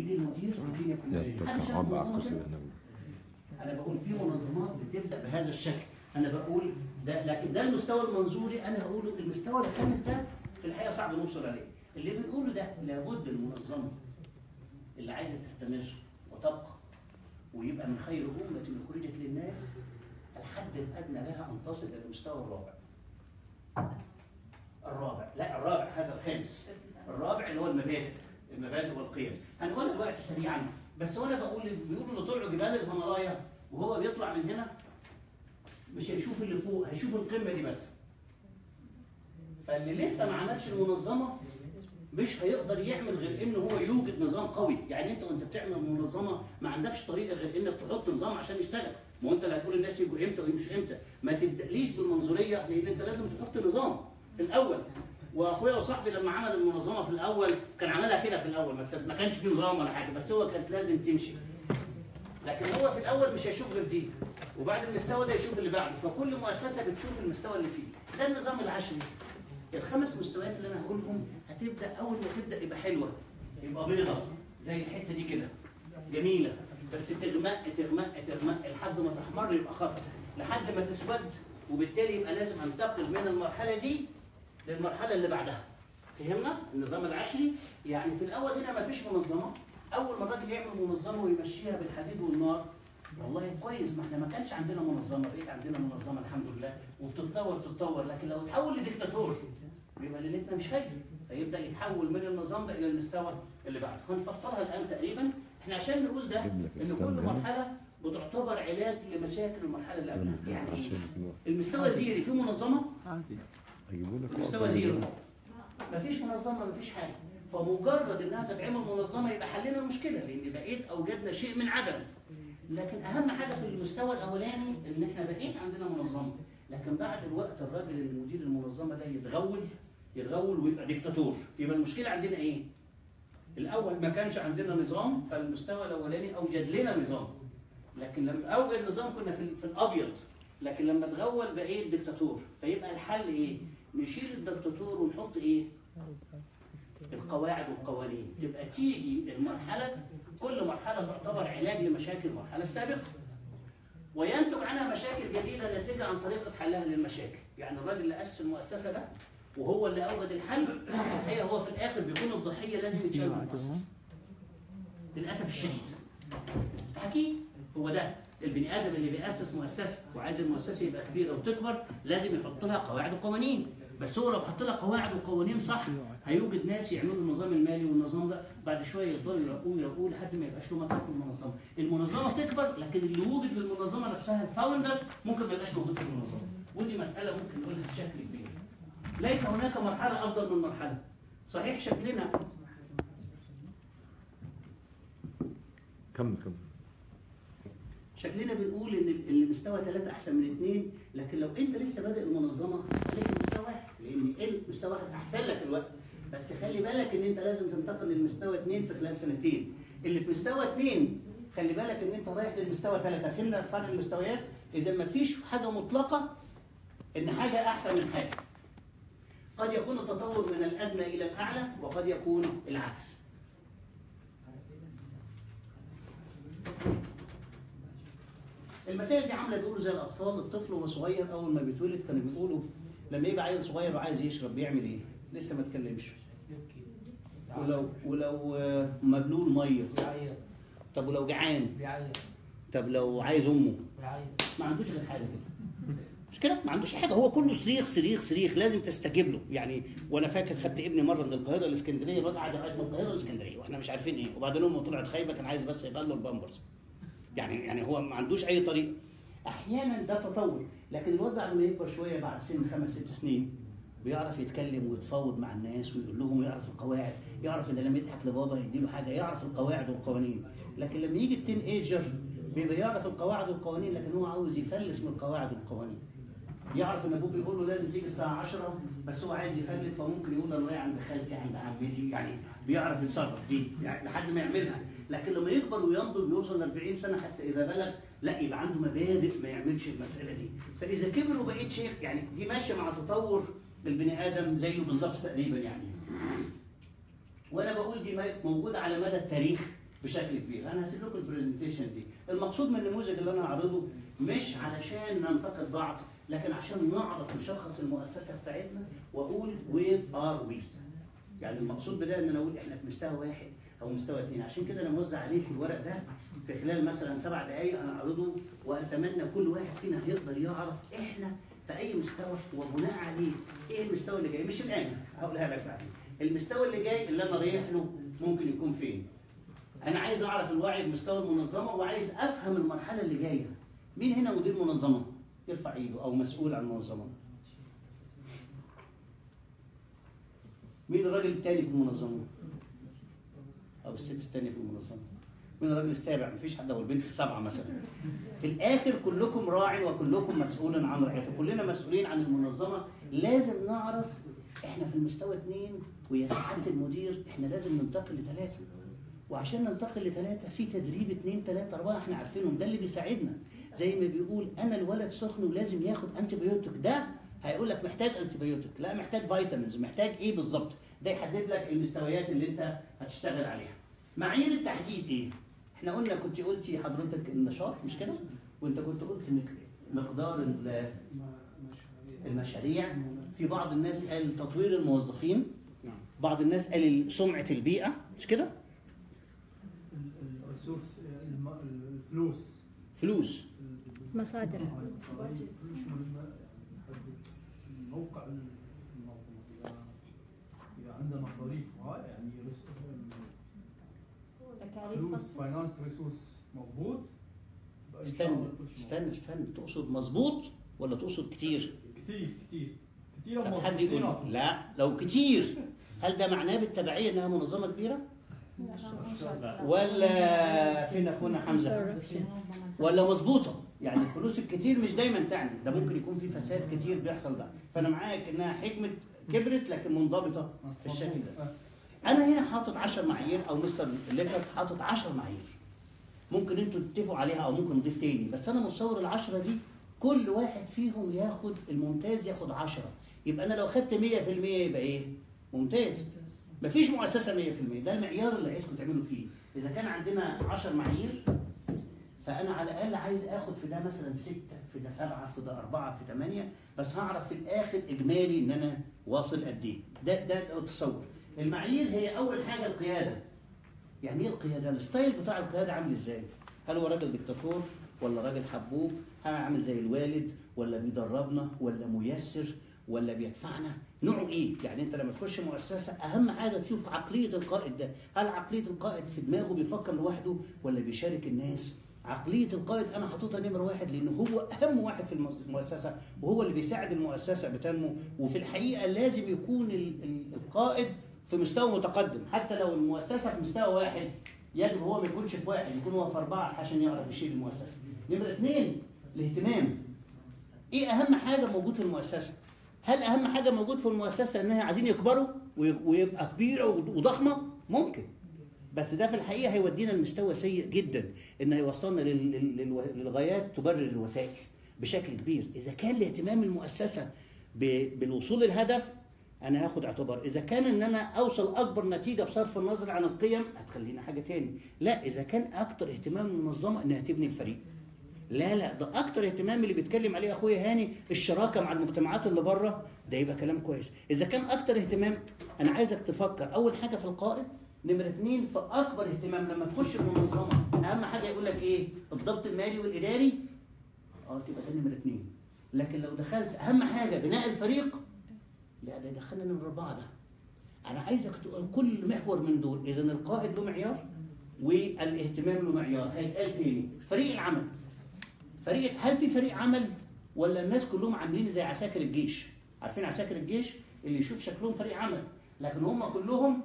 ليه مدير والدنيا كلها Ja, حد to شاف kao oba الموضوع ako ده؟ se ne انا بقول في منظمات بتبدا بهذا الشكل انا بقول ده لكن ده المستوى المنظوري انا هقوله المستوى الخامس ده في الحقيقه صعب نوصل عليه اللي بنقوله ده لابد المنظمه اللي عايزه تستمر وتبقى ويبقى من خير امه اخرجت للناس الحد الادنى لها ان تصل الى المستوى الرابع الرابع لا الرابع هذا الخامس الرابع اللي هو المبادئ المبادئ والقيم هنقولها دلوقتي سريعا بس وانا بقول بيقولوا اللي طلعوا جبال الهيمالايا وهو بيطلع من هنا مش هيشوف اللي فوق هيشوف القمه دي بس فاللي لسه ما عملش المنظمه مش هيقدر يعمل غير ان هو يوجد نظام قوي يعني انت وانت بتعمل منظمه ما عندكش طريقه غير انك تحط نظام عشان يشتغل ما هو انت اللي هتقول الناس يجوا امتى ويمشوا امتى ما تبداليش بالمنظوريه لان انت لازم تحط نظام في الاول واخويا وصاحبي لما عمل المنظمه في الاول كان عملها كده في الاول ما تصدق- ما كانش في نظام ولا حاجه بس هو كانت لازم تمشي لكن هو في الاول مش هيشوف غير دي وبعد المستوى ده يشوف اللي بعده فكل مؤسسه بتشوف المستوى اللي فيه ده النظام العشري الخمس مستويات اللي انا هقولهم هتبدا اول ما تبدا يبقى حلوه يبقى بيضه زي الحته دي كده جميله بس تغمق تغمق تغمق لحد ما تحمر يبقى خطر لحد ما تسود وبالتالي يبقى لازم انتقل من المرحله دي للمرحله اللي بعدها فهمنا النظام العشري يعني في الاول هنا ما فيش منظمه اول ما الراجل يعمل منظمه ويمشيها بالحديد والنار والله كويس ما احنا ما كانش عندنا منظمه بقيت عندنا منظمه الحمد لله وبتتطور تتطور لكن لو تحول لديكتاتور يبقى ليلتنا مش فايده فيبدا يتحول من النظام ده الى المستوى اللي بعده هنفصلها الان تقريبا احنا عشان نقول ده أجيب لك ان الإسلام كل ده. مرحله بتعتبر علاج لمشاكل المرحله اللي قبلها يعني إيه؟ عشان في الوقت. المستوى زيري في منظمه هيجيبوا لك مستوى وقت زيرو ويجيبوا مفيش منظمه مفيش حاجه فمجرد انها تتعمل منظمه يبقى حلينا المشكله لان بقيت اوجدنا شيء من عدم لكن اهم حاجه في المستوى الاولاني ان احنا بقيت عندنا منظمه لكن بعد الوقت الراجل اللي مدير المنظمه ده يتغول يتغول ويبقى ديكتاتور يبقى المشكله عندنا ايه؟ الاول ما كانش عندنا نظام فالمستوى الاولاني اوجد لنا نظام لكن لما اوجد نظام كنا في, في الابيض لكن لما تغول بقيت ديكتاتور فيبقى الحل ايه؟ نشيل الدكتاتور ونحط ايه؟ القواعد والقوانين تبقى تيجي المرحله كل مرحله تعتبر علاج لمشاكل المرحله السابقه وينتج عنها مشاكل جديده ناتجه عن طريقه حلها للمشاكل يعني الراجل اللي اسس المؤسسه ده وهو اللي اوجد الحل الحقيقه هو في الاخر بيكون الضحيه لازم يتشال من المؤسسه للاسف الشديد حكي هو ده البني ادم اللي بيأسس مؤسسه وعايز المؤسسه يبقى كبيره وتكبر لازم يحط لها قواعد وقوانين بس هو لو حط لها قواعد وقوانين صح هيوجد ناس يعملوا النظام المالي والنظام ده بعد شويه يفضلوا يرقوه يرقوه لحد ما يبقاش له مكان في المنظمه المنظمه تكبر لكن اللي وجد للمنظمه نفسها الفاوندر ممكن ما يبقاش موجود في المنظمه ودي مساله ممكن نقولها بشكل كبير ليس هناك مرحله افضل من مرحله صحيح شكلنا كم كم شكلنا بنقول ان ال- المستوى ثلاثة احسن من اثنين لكن لو انت لسه بادئ المنظمه خليك مستوى واحد لان ال مستوى واحد احسن لك الوقت بس خلي بالك ان انت لازم تنتقل للمستوى اثنين في خلال سنتين اللي في مستوى اثنين خلي بالك ان انت رايح للمستوى ثلاثة فهمنا فرق المستويات اذا ما فيش حاجه مطلقه ان حاجه احسن من حاجه قد يكون التطور من الادنى الى الاعلى وقد يكون العكس المسائل دي عامله بيقولوا زي الاطفال الطفل وهو صغير اول ما بيتولد كانوا بيقولوا لما يبقى عيل صغير وعايز يشرب بيعمل ايه؟ لسه ما اتكلمش ولو ولو آه، مبلول ميه بيعيط طب ولو جعان بيعيط طب لو عايز امه بيعيط ما عندوش غير حاجه كده مش كده ما عندوش حاجه هو كله صريخ صريخ صريخ لازم تستجيب له يعني وانا فاكر خدت ابني مره من القاهره لاسكندريه الواد قعد يعيط من القاهره لاسكندريه واحنا مش عارفين ايه وبعدين امه طلعت خايبه كان عايز بس يغير له البامبرز يعني يعني هو ما عندوش اي طريقه احيانا ده تطور لكن الواد بعد ما يكبر شويه بعد سن خمس ست سنين بيعرف يتكلم ويتفاوض مع الناس ويقول لهم ويعرف القواعد يعرف ان لما يضحك لبابا يديله حاجه يعرف القواعد والقوانين لكن لما يجي التين ايجر بيبقى يعرف القواعد والقوانين لكن هو عاوز يفلس من القواعد والقوانين يعرف ان ابوه بيقول له لازم تيجي الساعه 10 بس هو عايز يفلت فممكن يقول انا رايح عند خالتي عند عمتي يعني بيعرف يتصرف دي يعني لحد ما يعملها لكن لما يكبر وينضج ويوصل ل 40 سنه حتى اذا بلغ لا يبقى عنده مبادئ ما يعملش المساله دي فاذا كبر وبقيت شيخ يعني دي ماشيه مع تطور البني ادم زيه بالظبط تقريبا يعني وانا بقول دي موجوده على مدى التاريخ بشكل كبير انا هسيب لكم البرزنتيشن دي المقصود من النموذج اللي انا هعرضه مش علشان ننتقد بعض لكن عشان نعرف نشخص المؤسسه بتاعتنا واقول وير ار وي يعني المقصود بده ان انا اقول احنا في مستوى واحد او مستوى اثنين عشان كده انا موزع عليك الورق ده في خلال مثلا سبع دقائق هنعرضه واتمنى كل واحد فينا هيقدر يعرف احنا في اي مستوى وبناء عليه ايه المستوى اللي جاي مش الان هقولها لك بعدين المستوى اللي جاي اللي انا رايح له ممكن يكون فين انا عايز اعرف الوعي بمستوى المنظمه وعايز افهم المرحله اللي جايه مين هنا مدير منظمه يرفع ايده او مسؤول عن المنظمه مين الراجل التاني في المنظمه او الست التانية في المنظمه مين الراجل السابع مفيش حد او البنت السابعه مثلا في الاخر كلكم راع وكلكم مسؤول عن رعيته كلنا مسؤولين عن المنظمه لازم نعرف احنا في المستوى اثنين ويا سعاده المدير احنا لازم ننتقل لثلاثه وعشان ننتقل لثلاثه في تدريب اثنين ثلاثه اربعه احنا عارفينهم ده اللي بيساعدنا زي ما بيقول انا الولد سخن ولازم ياخد انتي بيوتيك ده هيقول لك محتاج انتي بيوتيك لا محتاج فيتامينز محتاج ايه بالظبط ده يحدد لك المستويات اللي انت هتشتغل عليها معايير التحديد ايه احنا قلنا كنت قلتي حضرتك النشاط مش كده وانت كنت قلت انك مقدار ال- المشاريع في بعض الناس قال تطوير الموظفين بعض الناس قال سمعه البيئه مش كده الريسورس الم- الفلوس فلوس مصادر مش مهمة نحدد موقع المنظمة إذا إذا عندنا مصاريفها يعني رس- تكاليف فلوس خاصة. فاينانس ريسورس مضبوط بقى إن شاء استنى الله كل شيء استنى استنى تقصد مظبوط ولا تقصد كتير مضبوط. كتير كتير كتير طب مضبوط. حد يقول كتير. لا لو كتير هل ده معناه بالتبعيه انها منظمه كبيره ولا فين اخونا حمزه ولا مظبوطه يعني الفلوس الكتير مش دايما تعني ده ممكن يكون في فساد كتير بيحصل ده فانا معاك انها حكمه كبرت لكن منضبطه في الشكل ده آه. انا هنا حاطط 10 معايير او مستر ليكر حاطط 10 معايير ممكن انتوا تتفقوا عليها او ممكن نضيف تاني بس انا متصور العشرة دي كل واحد فيهم ياخد الممتاز ياخد 10 يبقى انا لو خدت 100% يبقى ايه ممتاز مفيش مؤسسه 100% ده المعيار اللي عايزكم تعملوا فيه اذا كان عندنا 10 معايير فانا على الاقل عايز اخد في ده مثلا ستة في ده سبعة في ده أربعة في ثمانية بس هعرف في الاخر اجمالي ان انا واصل قد ايه ده ده التصور المعايير هي اول حاجه القياده يعني ايه القياده الستايل بتاع القياده عامل ازاي هل هو راجل دكتاتور ولا راجل حبوب هل عامل زي الوالد ولا بيدربنا ولا ميسر ولا بيدفعنا نوعه ايه يعني انت لما تخش مؤسسه اهم حاجه تشوف عقليه القائد ده هل عقليه القائد في دماغه بيفكر لوحده ولا بيشارك الناس عقليه القائد انا حاططها نمره واحد لان هو اهم واحد في المؤس- المؤسسه وهو اللي بيساعد المؤسسه بتنمو وفي الحقيقه لازم يكون ال- ال- القائد في مستوى متقدم حتى لو المؤسسه في مستوى واحد يجب هو ما يكونش في واحد يكون هو في اربعه عشان يعرف يشيل المؤسسه نمره اثنين الاهتمام ايه اهم حاجه موجود في المؤسسه هل اهم حاجه موجود في المؤسسه انها عايزين يكبروا وي- ويبقى كبيره وضخمه ممكن بس ده في الحقيقه هيودينا لمستوى سيء جدا ان هيوصلنا لل- لل- للو- للغايات تبرر الوسائل بشكل كبير اذا كان لاهتمام المؤسسه ب- بالوصول للهدف انا هاخد اعتبار اذا كان ان انا اوصل اكبر نتيجه بصرف النظر عن القيم هتخلينا حاجه تاني لا اذا كان اكتر اهتمام المنظمه انها تبني الفريق لا لا ده اكتر اهتمام اللي بيتكلم عليه اخويا هاني الشراكه مع المجتمعات اللي بره ده يبقى كلام كويس اذا كان اكتر اهتمام انا عايزك تفكر اول حاجه في القائد نمرة اتنين في اكبر اهتمام لما تخش المنظمه اهم حاجه يقول لك ايه الضبط المالي والاداري اه تبقى ده نمرة اتنين لكن لو دخلت اهم حاجه بناء الفريق لا ده يدخلنا نمرة اربعه ده انا عايزك تقول كل محور من دول اذا القائد له معيار والاهتمام له معيار هيتقال تاني فريق العمل فريق هل في فريق عمل ولا الناس كلهم عاملين زي عساكر الجيش عارفين عساكر الجيش اللي يشوف شكلهم فريق عمل لكن هم كلهم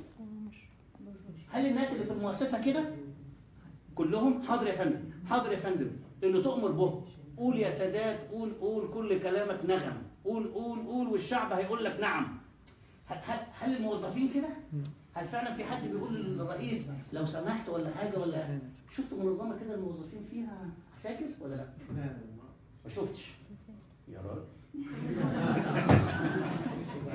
هل الناس اللي في المؤسسه كده كلهم حاضر يا فندم حاضر يا فندم اللي تؤمر به قول يا سادات قول قول كل كلامك نغم قول قول قول والشعب هيقول لك نعم هل, هل, هل الموظفين كده هل فعلا في حد بيقول للرئيس لو سمحت ولا حاجه ولا شفت منظمه كده الموظفين فيها عساكر ولا لا ما شفتش يا راجل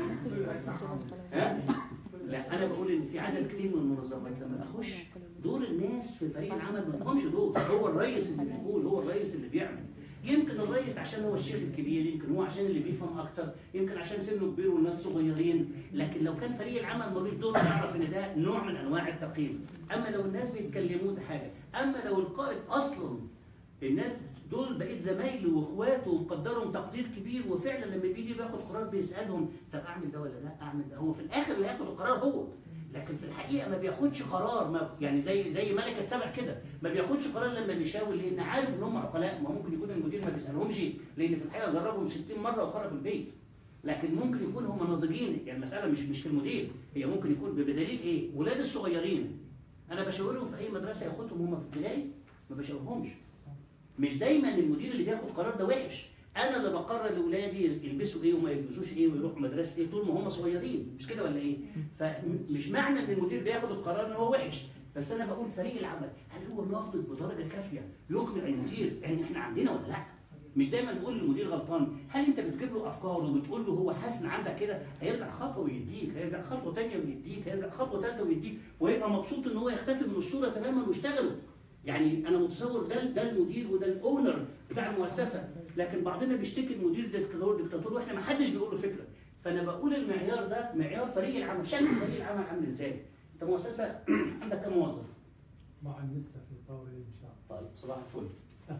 ها؟ لا انا بقول ان في عدد كتير من المنظمات لما تخش دور الناس ناس في فريق العمل ما لهمش دور هو الرئيس اللي بيقول هو الرئيس اللي بيعمل يمكن الرئيس عشان هو الشيخ الكبير يمكن هو عشان اللي بيفهم اكتر يمكن عشان سنه كبير والناس صغيرين لكن لو كان فريق العمل ملوش دور يعرف ان ده نوع من انواع التقييم اما لو الناس بيتكلموا ده حاجه اما لو القائد اصلا الناس دول بقيت زمايله واخواته ومقدرهم تقدير كبير وفعلا لما بيجي بياخد قرار بيسالهم طب اعمل ده ولا لا اعمل ده هو في الاخر اللي هياخد القرار هو لكن في الحقيقه ما بياخدش قرار ما يعني زي زي ملكه سبع كده ما بياخدش قرار لما بيشاور لان عارف ان هم عقلاء ما ممكن يكون المدير ما بيسالهمش لان في الحقيقه جربهم 60 مره وخرجوا البيت لكن ممكن يكون هم ناضجين يعني المساله مش مش في المدير هي ممكن يكون بدليل ايه؟ ولاد الصغيرين انا بشاورهم في اي مدرسه ياخدهم هم في ابتدائي ما بشاورهمش مش دايما المدير اللي بياخد قرار ده وحش انا اللي بقرر لاولادي يلبسوا ايه وما يلبسوش ايه ويروحوا مدرسه ايه طول ما هم صغيرين مش كده ولا ايه فمش معنى ان المدير بياخد القرار ان هو وحش بس انا بقول فريق العمل هل هو ناضج بدرجه كافيه يقنع المدير ان احنا عندنا ولا لا مش دايما نقول للمدير غلطان هل انت بتجيب له افكار وبتقول له هو حاسس ان عندك كده هيرجع خطوه ويديك هيرجع خطوه ثانيه ويديك هيرجع خطوه ثالثه ويديك ويبقى مبسوط ان هو يختفي من الصوره تماما ويشتغلوا يعني انا متصور ده ده المدير وده الاونر بتاع المؤسسه لكن بعضنا بيشتكي المدير دكتاتور دكتاتور واحنا ما حدش بيقول له فكره فانا بقول المعيار ده معيار فريق العمل شكل فريق العمل عامل ازاي انت مؤسسه عندك كم موظف مع لسه في طور الانشاء طيب صباح الفل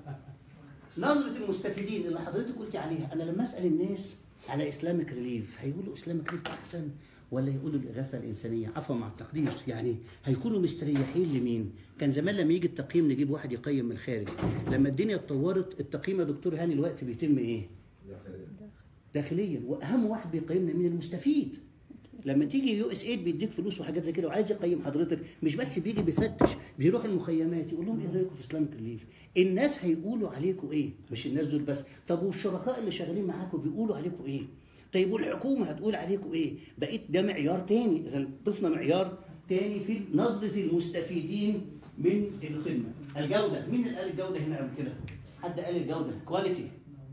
نظرة المستفيدين اللي حضرتك قلتي عليها أنا لما أسأل الناس على إسلامك ريليف هيقولوا إسلامك ريليف أحسن ولا يقولوا الإغاثة الإنسانية عفوا مع التقدير يعني هيكونوا مستريحين لمين؟ كان زمان لما يجي التقييم نجيب واحد يقيم من الخارج لما الدنيا اتطورت التقييم يا دكتور هاني الوقت بيتم إيه؟ داخليا وأهم واحد بيقيمنا مين المستفيد لما تيجي يو اس ايد بيديك فلوس وحاجات زي كده وعايز يقيم حضرتك مش بس بيجي بيفتش بيروح المخيمات يقول لهم ايه رايكم في اسلامك ريليف الناس هيقولوا عليكم ايه مش الناس دول بس طب والشركاء اللي شغالين معاكم بيقولوا عليكم ايه طيب والحكومه هتقول عليكم ايه بقيت ده معيار تاني اذا ضفنا معيار تاني في نظره المستفيدين من الخدمه الجوده مين اللي قال الجوده هنا قبل كده حد قال الجوده كواليتي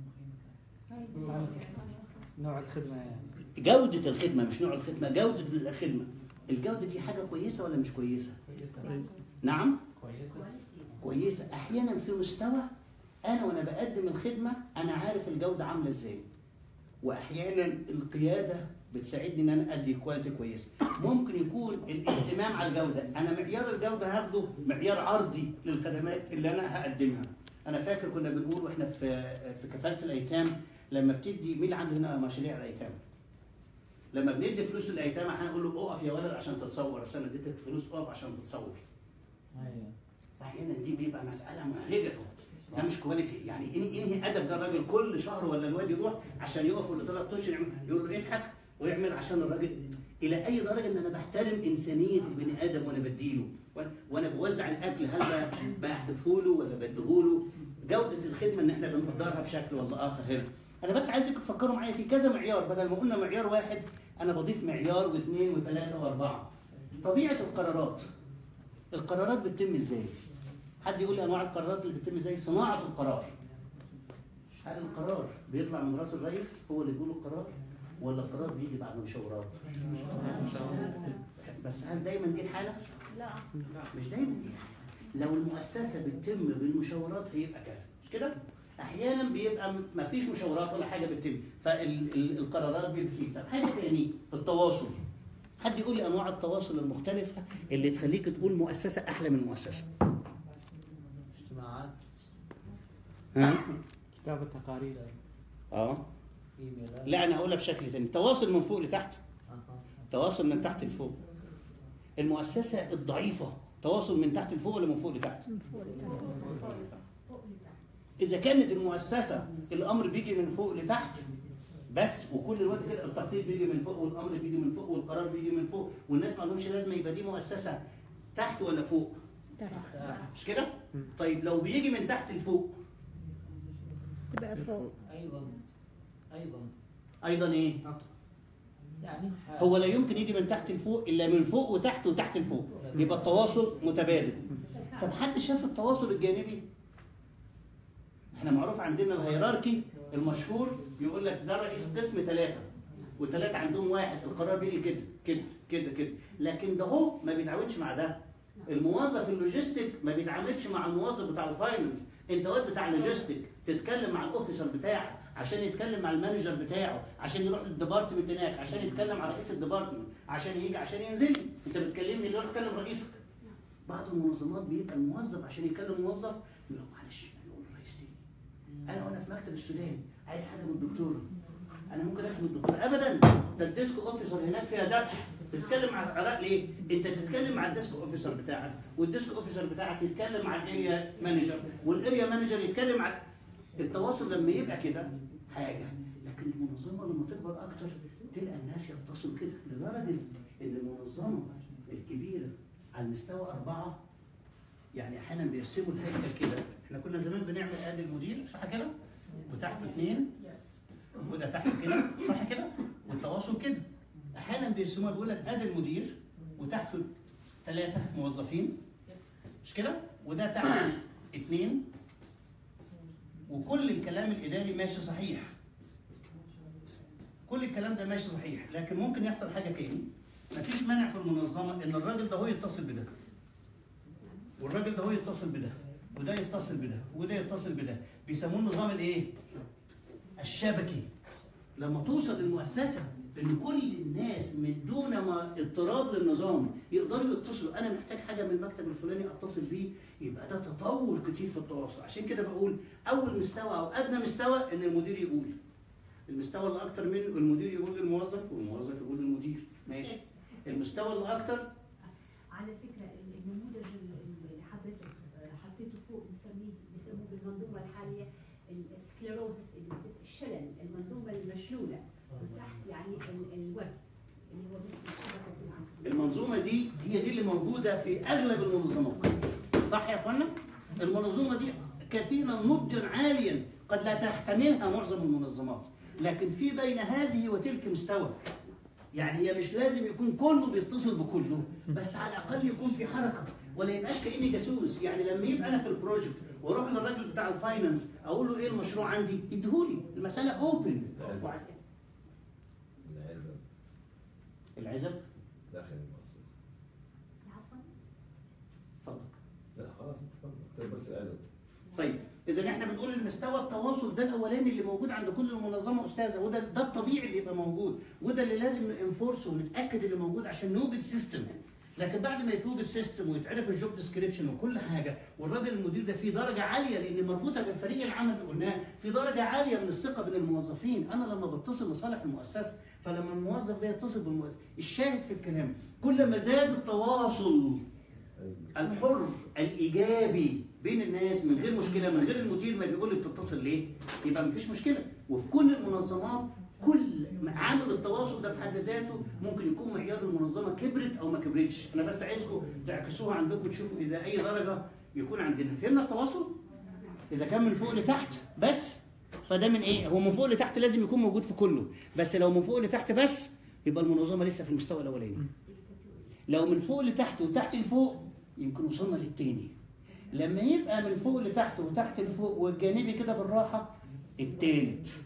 نوع الخدمة يعني جودة الخدمة مش نوع الخدمة جودة الخدمة الجودة دي حاجة كويسة ولا مش كويسة؟ نعم كويسة كويسة أحيانا في مستوى أنا وأنا بقدم الخدمة أنا عارف الجودة عاملة إزاي وأحيانا القيادة بتساعدني إن أنا أدي كواليتي كويسة ممكن يكون الاهتمام على الجودة أنا معيار الجودة هاخده معيار عرضي للخدمات اللي أنا هقدمها أنا فاكر كنا بنقول وإحنا في في كفالة الأيتام لما بتدي مين اللي عنده هنا مشاريع الأيتام؟ لما بندي فلوس للايتام احنا نقول له اقف يا ولد عشان تتصور اصل انا اديتك فلوس اقف عشان تتصور ايوه احيانا دي بيبقى مساله محرجه ده مش كواليتي يعني انهي انهي ادب ده الراجل كل شهر ولا الواد يروح عشان يقف ولا ثلاث اشهر يعمل- يقول له اضحك ويعمل عشان الراجل الى اي درجه ان انا بحترم انسانيه البني ادم وانا بديله وأنا- وانا بوزع الاكل هل ب- بحذفه له ولا بديه له جوده الخدمه ان احنا بنقدرها بشكل ولا اخر هنا انا بس عايزكم تفكروا معايا في كذا معيار بدل ما قلنا معيار واحد انا بضيف معيار واثنين وثلاثه واربعه طبيعه القرارات القرارات بتتم ازاي حد يقول لي انواع القرارات اللي بتتم ازاي صناعه القرار هل القرار بيطلع من راس الرئيس هو اللي بيقول القرار ولا القرار بيجي بعد مشاورات بس هل دايما دي الحاله لا مش دايما دي الحاله لو المؤسسه بتتم بالمشاورات هيبقى كذا مش كده احيانا بيبقى م- ما فيش مشاورات ولا حاجه بتتم فالقرارات بيبقى فيه طب حاجه تاني التواصل حد يقول لي انواع التواصل المختلفه اللي تخليك تقول مؤسسه احلى من مؤسسه اجتماعات ها كتابة تقارير اه ايميلات لا انا هقولها بشكل تاني تواصل من فوق لتحت أها. تواصل من تحت لفوق المؤسسه الضعيفه تواصل من تحت لفوق ولا من فوق لتحت اذا كانت المؤسسه الامر بيجي من فوق لتحت بس وكل الوقت كده التخطيط بيجي من فوق والامر بيجي من فوق والقرار بيجي من فوق والناس ما لهمش لازمه يبقى دي مؤسسه تحت ولا فوق مش كده طيب لو بيجي من تحت لفوق تبقى فوق ايضا ايضا ايضا ايه يعني هو لا يمكن يجي من تحت لفوق الا من فوق وتحت وتحت لفوق يبقى التواصل متبادل طب حد شاف التواصل الجانبي احنا معروف عندنا الهيراركي المشهور بيقول لك ده رئيس قسم ثلاثة وثلاثة عندهم واحد القرار بيجي كده كده كده كده لكن ده هو ما بيتعاونش مع ده الموظف اللوجيستيك ما بيتعاملش مع الموظف بتاع الفاينانس انت واد بتاع اللوجيستيك تتكلم مع الاوفيسر بتاعك عشان يتكلم مع المانجر بتاعه عشان يروح للديبارتمنت هناك عشان يتكلم مع رئيس الديبارتمنت عشان يجي عشان ينزل لي انت بتكلمني اللي يروح يكلم رئيسك بعض المنظمات بيبقى الموظف عشان يكلم موظف يقول له معلش يقول الرئيس تاني انا وانا في مكتب السودان عايز حاجه من الدكتوره انا ممكن اكتب الدكتور ابدا ده الديسك اوفيسر هناك فيها ذبح بتتكلم مع العراق ليه؟ انت تتكلم مع الديسك اوفيسر بتاعك والديسك اوفيسر بتاعك يتكلم مع الاريا مانجر والاريا مانجر يتكلم مع التواصل لما يبقى كده حاجه لكن المنظمه لما تكبر اكتر تلقى الناس يتصلوا كده لدرجه ان المنظمه الكبيره على المستوى اربعه يعني احيانا بيرسموا الهيكل كده احنا كنا زمان بنعمل ادي المدير صح كده؟ وتحته اثنين وده تحت كده صح كده والتواصل كده احيانا بيرسموها بيقول لك ادي المدير وتحته ثلاثه موظفين مش كده وده تحته اثنين وكل الكلام الاداري ماشي صحيح كل الكلام ده ماشي صحيح لكن ممكن يحصل حاجه تاني مفيش مانع في المنظمه ان الراجل ده هو يتصل بده والراجل ده هو يتصل بده وده يتصل بده وده يتصل بده بيسموه النظام الايه؟ الشبكي لما توصل المؤسسه ان كل الناس من دون ما اضطراب للنظام يقدروا يتصلوا انا محتاج حاجه من المكتب الفلاني اتصل بيه يبقى ده تطور كتير في التواصل عشان كده بقول اول مستوى او ادنى مستوى ان المدير يقول المستوى اللي اكتر منه المدير يقول للموظف والموظف يقول للمدير ماشي المستوى اللي اكتر على فكره النموذج اللي حضرتك حطيته فوق بنسميه بيسموه بالمنظومه الحاليه السكليروسس الشلل المنظومه المشلوله وتحت يعني ال- الوجه اللي هو مثل الشبكه في العنكبوت المنظومه دي هي دي اللي موجوده في اغلب المنظمات صح يا اخوانا المنظومه دي كثيرا نضجا عاليا قد لا تحتملها معظم المنظمات لكن في بين هذه وتلك مستوى يعني هي مش لازم يكون كله بيتصل بكله بس على الاقل يكون في حركه ولا يبقاش كاني جاسوس يعني لما يبقى انا في البروجكت واروح للراجل بتاع الفاينانس اقول له ايه المشروع عندي يديهولي المساله اوبن العزب العزب داخل المؤسسة عفوا اتفضل لا خلاص اتفضل اكتب بس العزب طيب اذا احنا بنقول ان مستوى التواصل ده الاولاني اللي موجود عند كل المنظمه استاذه وده ده الطبيعي اللي يبقى موجود وده اللي لازم ننفورسه ونتاكد اللي موجود عشان نوجد سيستم لكن بعد ما يتوجد سيستم ويتعرف الجوب ديسكريبشن وكل حاجه والراجل المدير ده فيه درجه عاليه لان مربوطه بالفريق العمل اللي قلناه في درجه عاليه من الثقه بين الموظفين انا لما بتصل لصالح المؤسسه فلما الموظف ده يتصل بالمؤسسه الشاهد في الكلام كل ما زاد التواصل الحر الايجابي بين الناس من غير مشكله من غير المدير ما بيقول لي بتتصل ليه يبقى مفيش مشكله وفي كل المنظمات كل عامل التواصل ده في حد ذاته ممكن يكون معيار المنظمه كبرت او ما كبرتش انا بس عايزكم تعكسوها عندكم تشوفوا الى اي درجه يكون عندنا فهمنا التواصل اذا كان من فوق لتحت بس فده من ايه هو من فوق لتحت لازم يكون موجود في كله بس لو من فوق لتحت بس يبقى المنظمه لسه في المستوى الاولاني لو من فوق لتحت وتحت لفوق يمكن وصلنا للتاني لما يبقى من فوق لتحت وتحت لفوق والجانبي كده بالراحه التالت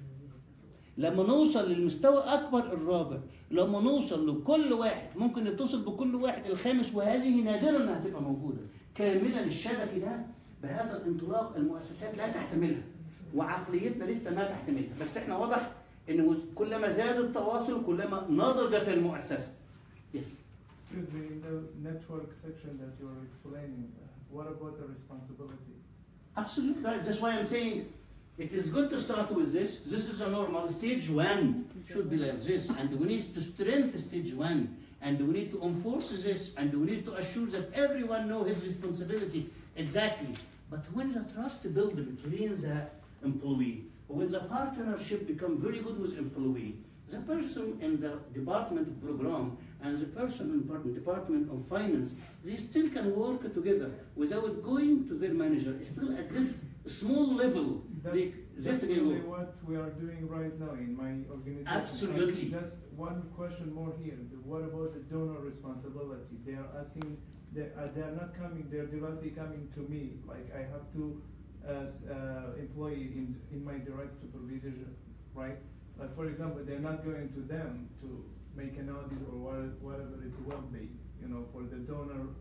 لما نوصل للمستوى اكبر الرابع لما نوصل لكل واحد ممكن نتصل بكل واحد الخامس وهذه نادرا انها تبقى موجوده كاملا الشبكي ده بهذا الانطلاق المؤسسات لا تحتملها وعقليتنا لسه ما تحتملها بس احنا واضح ان كلما زاد التواصل كلما نضجت المؤسسه يس Excuse me, in the network section that you are explaining, uh, what about the responsibility? Absolutely right. That's why I'm saying it is good to start with this. This is a normal. Stage one should be like this. And we need to strengthen stage one. And we need to enforce this. And we need to assure that everyone know his responsibility. Exactly. But when the trust build between the employee, when the partnership become very good with employee, the person in the department of program and the person in part- department of finance, they still can work together without going to their manager. Still at this small level, they, That's, this that's they really will. what we are doing right now in my organization. Absolutely. And Just one question more here. The- What about the donor responsibility? They are asking, they, uh, they are not coming, they're directly coming to me. Like I have to, as uh, employee in, in my direct supervision, right? Like for example, they're not going to them to make an audit or what- whatever it will be, you know, for the donor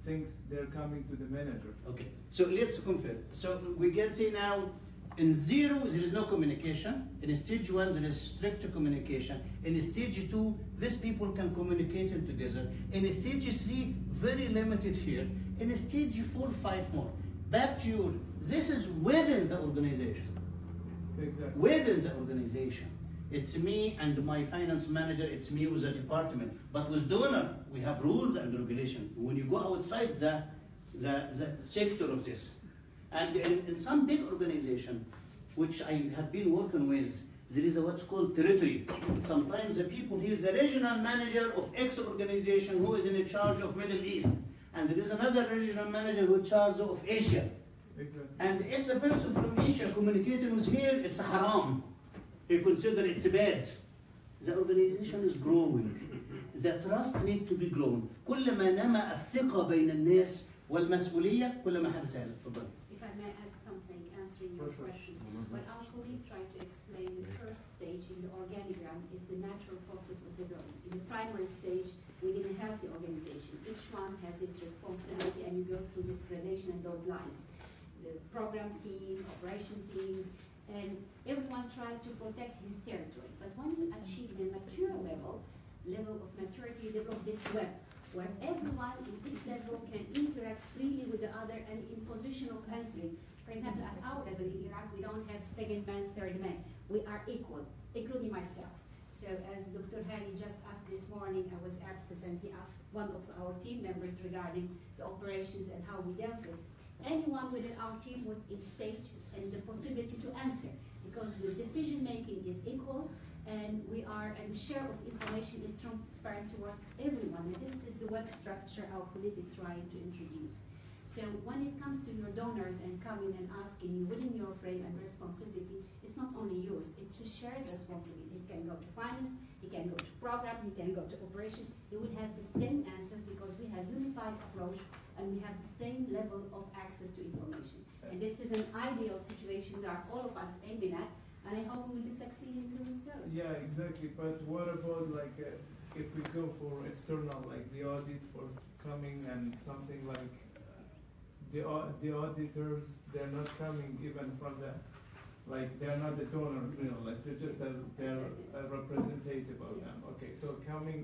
thinks they're coming to the manager. Okay, so let's confirm. So we can say now, in zero, there is no communication. In stage one, there is strict communication. In stage two, these people can communicate it together. In stage three, very limited here. In stage four, five more. Back to you. This is within the organization. Exactly. Within the organization. It's me and my finance manager, it's me with the department. But with donor, we have rules and regulation. When you go outside the, the, the sector of this. And in, in some big organization, which I have been working with, there is a what's called territory. Sometimes the people here, the regional manager of X organization who is in charge of Middle East. And there is another regional manager who is charge of Asia. Exactly. And if the person from Asia communicating with here, it's haram. He consider it's bad. The organization is growing. The trust need to be grown. كل ما نما الثقة بين الناس والمسؤولية كل ما حدث هذا. تفضل. If I may add something answering your Sure, sure. question. What our colleague tried to explain, the first stage in the organigram is the natural process of development. In the primary stage, within a healthy organization, each one has its responsibility and you go through this gradation and those lines. The program team, operation teams, and everyone tried to protect his territory. But when we achieve the mature level, level of maturity, develop this web, where everyone in this level can interact freely with the other and in position of answering. For example, at our level in Iraq, we don't have second man, third man. We are equal, including myself. So as Dr. Hani just asked this morning, I was absent and he asked one of our team members regarding the operations and how we dealt with. Anyone within our team was in stage and the possibility to answer because the decision making is equal and we are, and share of information is transparent towards everyone. And this is the web structure our colleague is trying to introduce. So when it comes to your donors and coming and asking you within your frame and responsibility, it's not only yours, it's a shared responsibility. It can go to finance, it can go to program, it can go to operation. They would have the same answers because we have unified approach and we have the same level of access to information. And this is an ideal situation that all of us aiming at, and I hope we will be succeeding doing so. Yeah, exactly. But what about like uh, if we go for external, like the audit for coming and something like uh, the au- the auditors, they're not coming even from the like they're not the donor, you know, like they're just a, they're a representative of them. Okay, so coming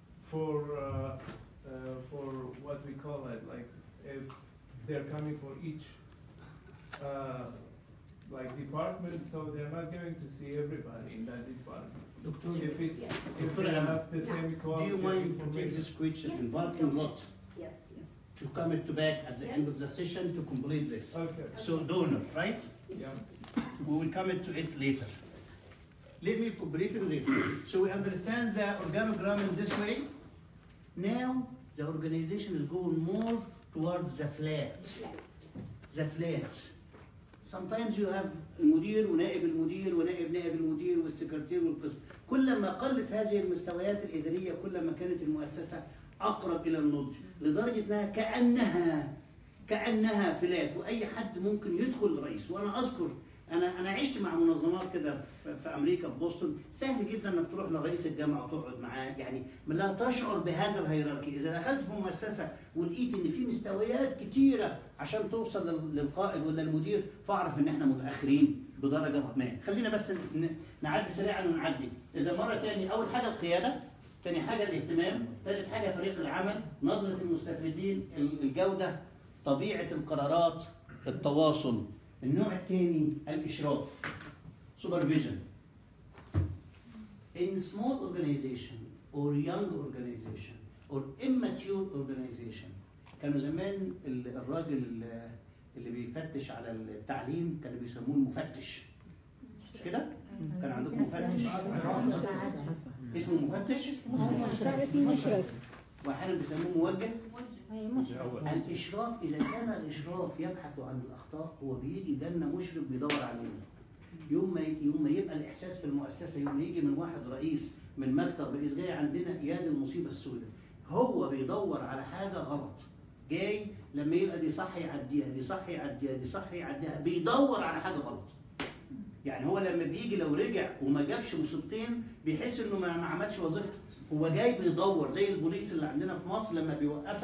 for uh, uh, for what we call it, like if they're coming for each uh, like department, so they're not going to see everybody in that department. If it's, Yes. if Dr. they Alam, have the same Do quality you of mind to take information. this question Yes, in please parking go lot Yes, yes. to come it to back at the end Yes. of the session to complete this? Okay, So donor, right? yeah, We will come into it later. Let me complete in this. So we understand the organogram in this way. Now, the organization is going more towards the flat. Flat, yes. the flats. Sometimes you have المدير ونائب المدير ونائب نائب المدير والسكرتير والقسم. كلما قلت هذه المستويات الإدارية كلما كانت المؤسسة أقرب إلى النضج لدرجة أنها كأنها كأنها فلات وأي حد ممكن يدخل رئيس وأنا أذكر أنا أنا عشت مع منظمات كده في في أمريكا في بوسطن سهل جدا إنك تروح لرئيس الجامعة وتقعد معاه يعني لا تشعر بهذا الهيراركي إذا دخلت في مؤسسة ولقيت إن في مستويات كتيرة عشان توصل لل- للقائد ولا المدير فاعرف إن إحنا متأخرين بدرجة ما خلينا بس ن- نعدي سريعا ونعدي إذا مرة تاني أول حاجة القيادة تاني حاجة الاهتمام ثالث حاجة فريق العمل نظرة المستفيدين ال- الجودة طبيعة القرارات التواصل النوع الثاني الإشراف supervision in small organization or young organization or immature organization كانوا زمان ال- الراجل ال- اللي بيفتش على التعليم كانوا بيسموه المفتش مش كده؟ كان عندكم مفتش اسمه مفتش اسمه مشرف واحيانا بيسموه موجه أي مشرف الاشراف اذا كان الاشراف يبحث عن الاخطاء هو بيجي جنة مشرف بيدور علينا يوم ما يوم ما يبقى الاحساس في المؤسسه يوم ما يجي من واحد رئيس من مكتب رئيس جاي عندنا اياد المصيبه السوداء هو بيدور على حاجه غلط جاي لما يلقى دي صح يعديها دي صح يعديها دي صح يعديها بيدور على حاجه غلط يعني هو لما بيجي لو رجع وما جابش مصيبتين بيحس انه ما ما عملش وظيفته هو جاي بيدور زي البوليس اللي عندنا في مصر لما بيوقفك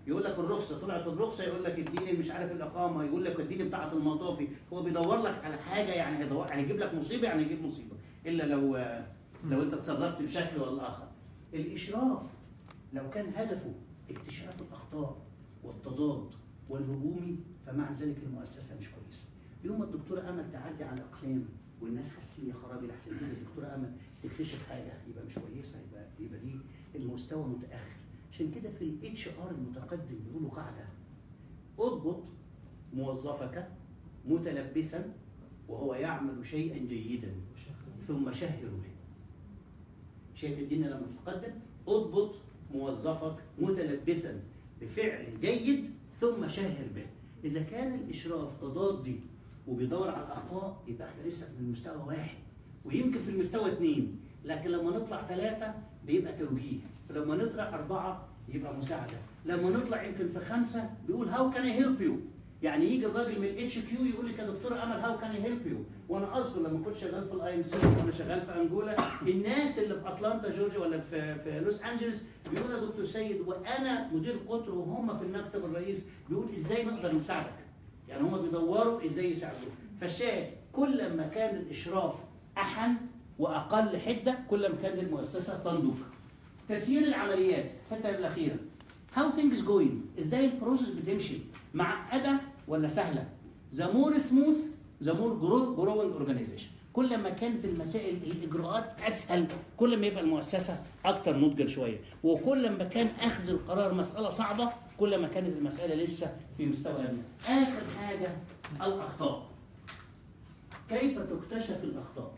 يقول لك الرخصه طلعت الرخصه يقول لك اديني مش عارف الاقامه يقول لك اديني بتاعه المطافي هو بيدور لك على حاجه يعني هيدور هيجيب لك مصيبه يعني هيجيب مصيبه الا لو لو انت تصرفت بشكل ولا اخر الاشراف لو كان هدفه اكتشاف الاخطاء والتضاد والهجومي فمع ذلك المؤسسه مش كويسه يوم ما الدكتوره امل تعدي على اقسام والناس حاسين يا خرابي لحسن تيجي الدكتوره امل تكتشف حاجه يبقى مش كويسه يبقى يبقى دي المستوى متاخر عشان كده في الاتش ار المتقدم بيقولوا قاعده اضبط موظفك متلبسا وهو يعمل شيئا جيدا ثم شهر به شايف الدنيا لما تتقدم اضبط موظفك متلبسا بفعل جيد ثم شهر به اذا كان الاشراف تضادي وبيدور على الاخطاء يبقى احنا لسه في المستوى واحد ويمكن في المستوى اثنين لكن لما نطلع ثلاثه بيبقى توجيه ولما نطلع اربعه يبقى مساعده لما نطلع يمكن في خمسه بيقول هاو كان اي هيلب يو يعني يجي الراجل من اتش كيو يقول لك يا دكتور امل هاو كان اي هيلب يو وانا اذكر لما كنت شغال في الاي ام سي وانا شغال في انجولا الناس اللي في اتلانتا جورجيا ولا في في لوس انجلوس بيقولوا يا دكتور سيد وانا مدير قطر وهم في المكتب الرئيس بيقول ازاي نقدر نساعدك يعني هم بيدوروا ازاي يساعدوك فالشاهد كل ما كان الاشراف احن واقل حده كل ما كانت المؤسسه تنضج تسيير العمليات الحته الاخيره هاو ثينجز جوينج ازاي البروسيس بتمشي معقده ولا سهله ذا مور سموث ذا مور جروينج اورجانيزيشن كل ما كانت المسائل الاجراءات اسهل كل ما يبقى المؤسسه اكتر نضجا شويه وكل ما كان اخذ القرار مساله صعبه كل ما كانت المساله لسه في مستوى امن اخر حاجه الاخطاء كيف تكتشف الاخطاء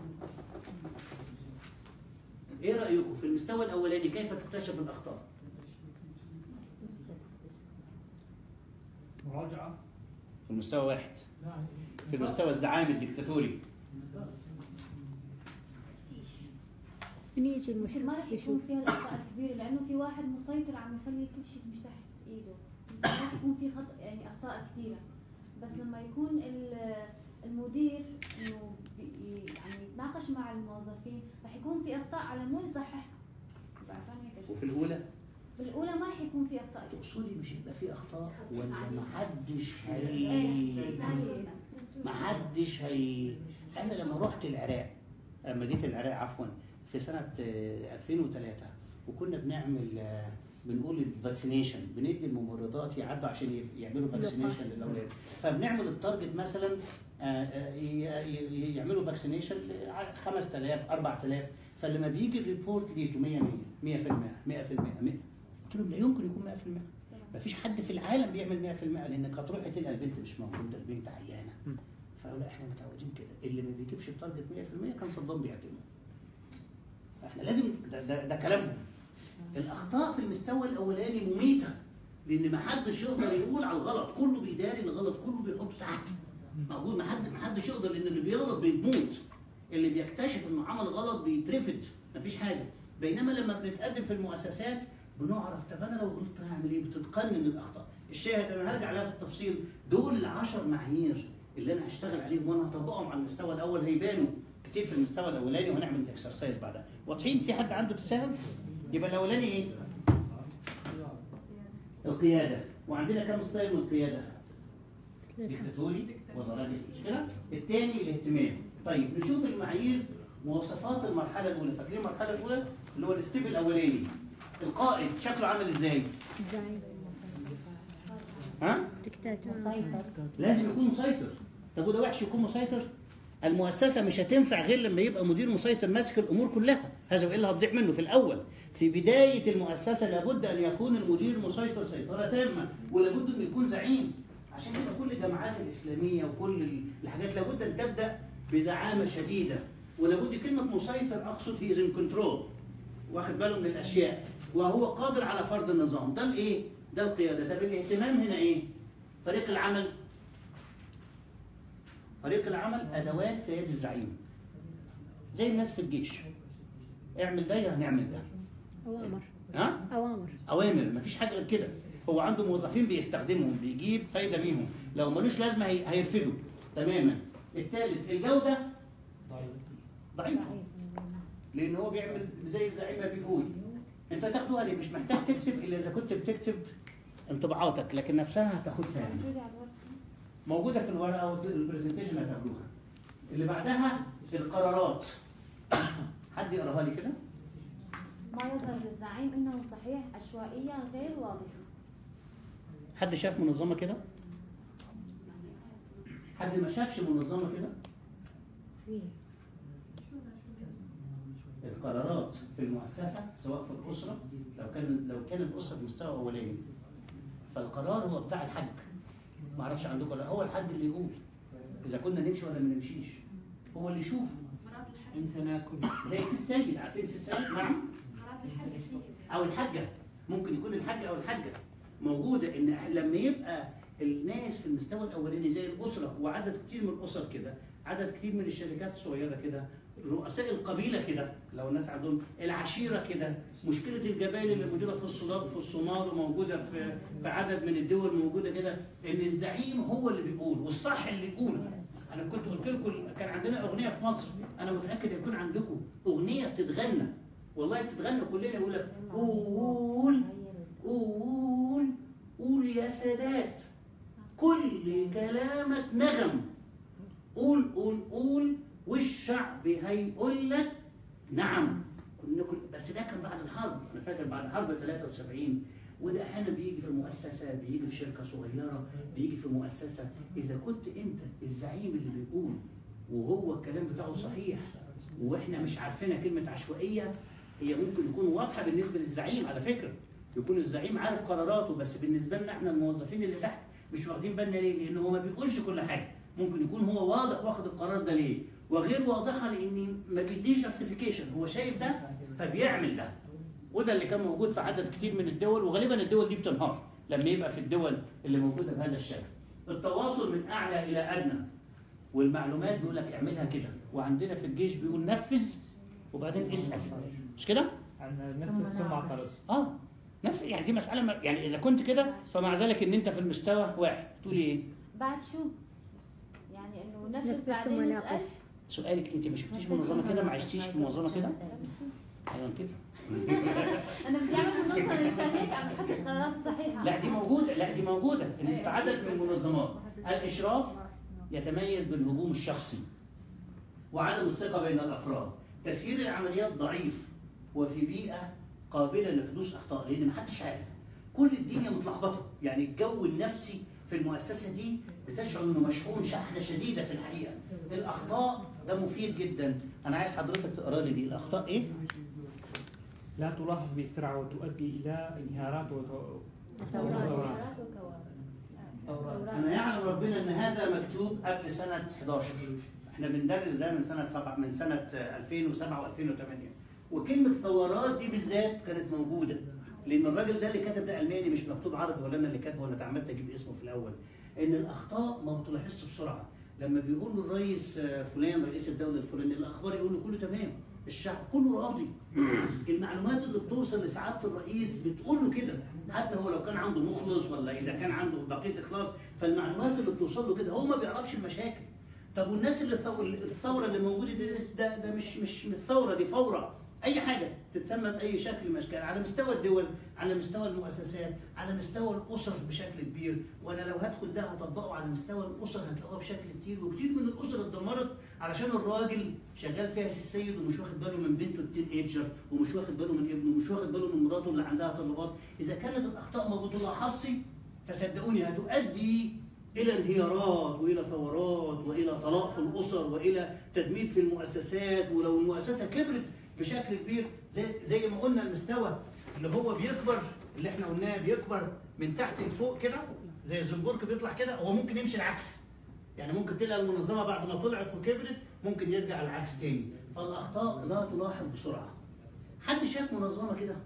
ايه رايكم في المستوى الاولاني كيف تكتشف الاخطاء مراجعة في المستوى واحد في المستوى الزعامي الدكتاتوري من يجي مش ما راح المشرف يكون يشوف فيها الاخطاء الكبيره لانه في واحد مسيطر عم يخلي كل شيء مش تحت ايده راح يكون في خطا يعني اخطاء كثيره بس لما يكون ال- المدير انه بي- يعني يتناقش مع الموظفين راح يكون في اخطاء على مود يصححها بعرفان هيك وفي الاولى بالاولى ما راح يكون في اخطاء تقصدي مش هيبقى في اخطاء ولا محدش إيه، هي الثانية. محدش هي انا لما رحت العراق لما جيت العراق عفوا في سنه آه، 2003 وكنا بنعمل آه، بنقول الفاكسينيشن بندي الممرضات يعدوا عشان ي- يعملوا فاكسينيشن للاولاد فبنعمل التارجت مثلا آه، آه، ي- ي- يعملوا فاكسينيشن 5000 4000 فلما بيجي الريبورت لقيته 100 100 100% 100% 100 قلت لهم لا يمكن يكون 100% مفيش حد في العالم بيعمل 100% لانك هتروحي تلقى البنت مش موجوده البنت عيانه فقالوا لا احنا متعودين كده اللي ما بيجيبش التارجت 100% كان صدام بيعدمه فاحنا لازم ده, ده, ده كلامهم الاخطاء في المستوى الاولاني مميته لان ما حدش يقدر يقول على الغلط كله بيداري الغلط كله بيحط تحت موجود ما حد ما حدش يقدر لان اللي بيغلط بيموت اللي بيكتشف انه عمل غلط بيترفد مفيش حاجه بينما لما بنتقدم في المؤسسات بنعرف طب انا لو غلطت هعمل ايه بتتقنن الاخطاء الشاهد انا هرجع لها في التفصيل دول العشر معايير اللي انا هشتغل عليهم وانا هطبقهم على المستوى الاول هيبانوا كتير في المستوى الاولاني وهنعمل الاكسرسايز بعدها واضحين في حد عنده تساؤل يبقى الاولاني ايه القياده وعندنا كم ستايل من القياده ديكتاتوري وضرائب مش كده الثاني الاهتمام طيب نشوف المعايير مواصفات المرحله الاولى فاكرين المرحله الاولى اللي هو الستيب الاولاني القائد شكله عامل ازاي زي ها دكتاتور لازم يكون مسيطر طب وده وحش يكون مسيطر المؤسسه مش هتنفع غير لما يبقى مدير مسيطر ماسك الامور كلها هذا والا هتضيع منه في الاول في بدايه المؤسسه لابد ان يكون المدير مسيطر سيطره تامه ولابد ان يكون زعيم عشان كده كل الجامعات الاسلاميه وكل الحاجات لابد ان تبدا بزعامه شديده ولابد كلمه مسيطر اقصد هي ان كنترول واخد باله من الاشياء وهو قادر على فرض النظام ده الايه ده القياده طب الاهتمام هنا ايه فريق العمل فريق العمل ادوات في يد الزعيم زي الناس في الجيش اعمل ده هنعمل ده أوامر ها أوامر اوامر مفيش حاجه غير كده هو عنده موظفين بيستخدمهم بيجيب فايده بيهم لو ملوش لازمه هي- هيرفدوا تماما الثالث الجوده ضعيفه لان هو بيعمل زي الزعيم ما بيقول انت تاخدوها ليه مش محتاج تكتب الا اذا كنت بتكتب انطباعاتك لكن نفسها هتاخدها يعني موجودة على الورقة موجوده في الورقه والبرزنتيشن هتاخدوها اللي بعدها القرارات حد يقراها لي كده ما يظهر للزعيم انه صحيح عشوائية غير واضحة حد شاف منظمه كده حد ما شافش منظمه كده القرارات في المؤسسه سواء في الاسره لو كان لو كان الاسره بمستوى اولاني فالقرار هو بتاع الحاج ما اعرفش عندكم ولا هو الحاج اللي يقول اذا كنا نمشي ولا ما نمشيش هو اللي يشوف انت ناكل زي سي السيد عارفين سي السيد نعم او الحاجه ممكن يكون الحاجه او الحاجه موجوده ان لما يبقى الناس في المستوى الاولاني زي الاسره وعدد كتير من الاسر كده عدد كتير من الشركات الصغيره كده رؤساء القبيله كده لو الناس عندهم العشيره كده مشكله الجبال اللي موجوده في الصدار في الصومال وموجوده في في عدد من الدول موجوده كده ان الزعيم هو اللي بيقول والصح اللي يقوله انا كنت قلت لكم كان عندنا اغنيه في مصر انا متاكد يكون عندكم اغنيه بتتغنى والله بتتغنى كلنا يقول لك قول قول قول يا سادات كل كلامك نغم قول قول قول والشعب هيقول لك نعم كنا كل بس ده كان بعد الحرب انا فاكر بعد حرب 73 وده احيانا بيجي في مؤسسه بيجي في شركه صغيره بيجي في مؤسسه اذا كنت انت الزعيم اللي بيقول وهو الكلام بتاعه صحيح واحنا مش عارفينها كلمه عشوائيه هي ممكن يكون واضحه بالنسبه للزعيم على فكره يكون الزعيم عارف قراراته بس بالنسبه لنا احنا الموظفين اللي تحت مش واخدين بالنا ليه؟ لان هو ما بيقولش كل حاجه ممكن يكون هو واضح واخد القرار ده ليه؟ وغير واضحه لان ما بيديش جاستيفيكيشن هو شايف ده فبيعمل ده وده اللي كان موجود في عدد كتير من الدول وغالبا الدول دي بتنهار لما يبقى في الدول اللي موجوده بهذا الشكل. التواصل من اعلى الى ادنى والمعلومات بيقول لك اعملها كده وعندنا في الجيش بيقول نفذ وبعدين اسال مش كده؟ عن نفس سمعة قرض اه نفس يعني دي مساله ما يعني اذا كنت كده فمع ذلك ان انت في المستوى واحد تقولي ايه؟ بعد شو؟ يعني انه نفذ نفذ ثم بعدين ناقش. نسأل سؤالك انت ما شفتيش منظمه كده ما عشتيش في منظمه كده؟ ايوه كده انا بدي اعمل منظمة مشان هيك عم بحط القرارات الصحيحة لا دي موجوده لا دي موجوده إن في عدد من المنظمات الاشراف يتميز بالهجوم الشخصي وعدم الثقه بين الافراد تسيير العمليات ضعيف وفي بيئه قابله لحدوث اخطاء لان محدش عارف كل الدنيا متلخبطه يعني الجو النفسي في المؤسسه دي بتشعر انه مشحون شحنه شديده في الحقيقه الاخطاء ده مفيد جدا انا عايز حضرتك تقرا لي دي الاخطاء ايه لا تلاحظ بإسراع وتؤدي إلى انهيارات وت- ثورات وثورات. وكوارث انا يعلم ربنا ان هذا مكتوب قبل سنه 11 احنا بندرس ده من سنه 7 من سنه 2007 و2008 وكلمه ثورات دي بالذات كانت موجوده لان الراجل ده اللي كتب ده الماني مش مكتوب عربي ولا انا اللي كاتبه ولا اتعمدت اجيب اسمه في الاول ان الاخطاء ما بتلاحظش بسرعه لما بيقول له الرئيس آه، فلان رئيس الدوله الفلاني الاخبار يقول له كله تمام الشعب كله راضي المعلومات اللي بتوصل لسعاده الرئيس بتقول له كده حتى هو لو كان عنده مخلص ولا اذا كان عنده بقيه اخلاص فالمعلومات اللي بتوصل له كده هو ما بيعرفش المشاكل طب والناس اللي الثو- الثوره اللي موجوده دي ده ده مش مش مش ثوره دي فوره اي حاجه تتسمى باي شكل من الاشكال على مستوى الدول على مستوى المؤسسات على مستوى الاسر بشكل كبير وانا لو هدخل ده هطبقه على مستوى الاسر هتلاقوها بشكل كتير وكتير من الاسر اتدمرت علشان الراجل شغال فيها سي السيد ومش واخد باله من بنته التين ايجر ومش واخد باله من ابنه ومش واخد باله من مراته اللي عندها طلبات اذا كانت الاخطاء ما بتلاحظش فصدقوني هتؤدي الى انهيارات والى ثورات والى طلاق في الاسر والى تدمير في المؤسسات ولو المؤسسه كبرت بشكل كبير زي زي ما قلنا المستوى اللي هو بيكبر اللي احنا قلناه بيكبر من تحت لفوق كده زي الزنبرك بيطلع كده هو ممكن يمشي العكس يعني ممكن تلاقي المنظمه بعد ما طلعت وكبرت ممكن يرجع العكس تاني فالاخطاء لا تلاحظ بسرعه حد شاف منظمه كده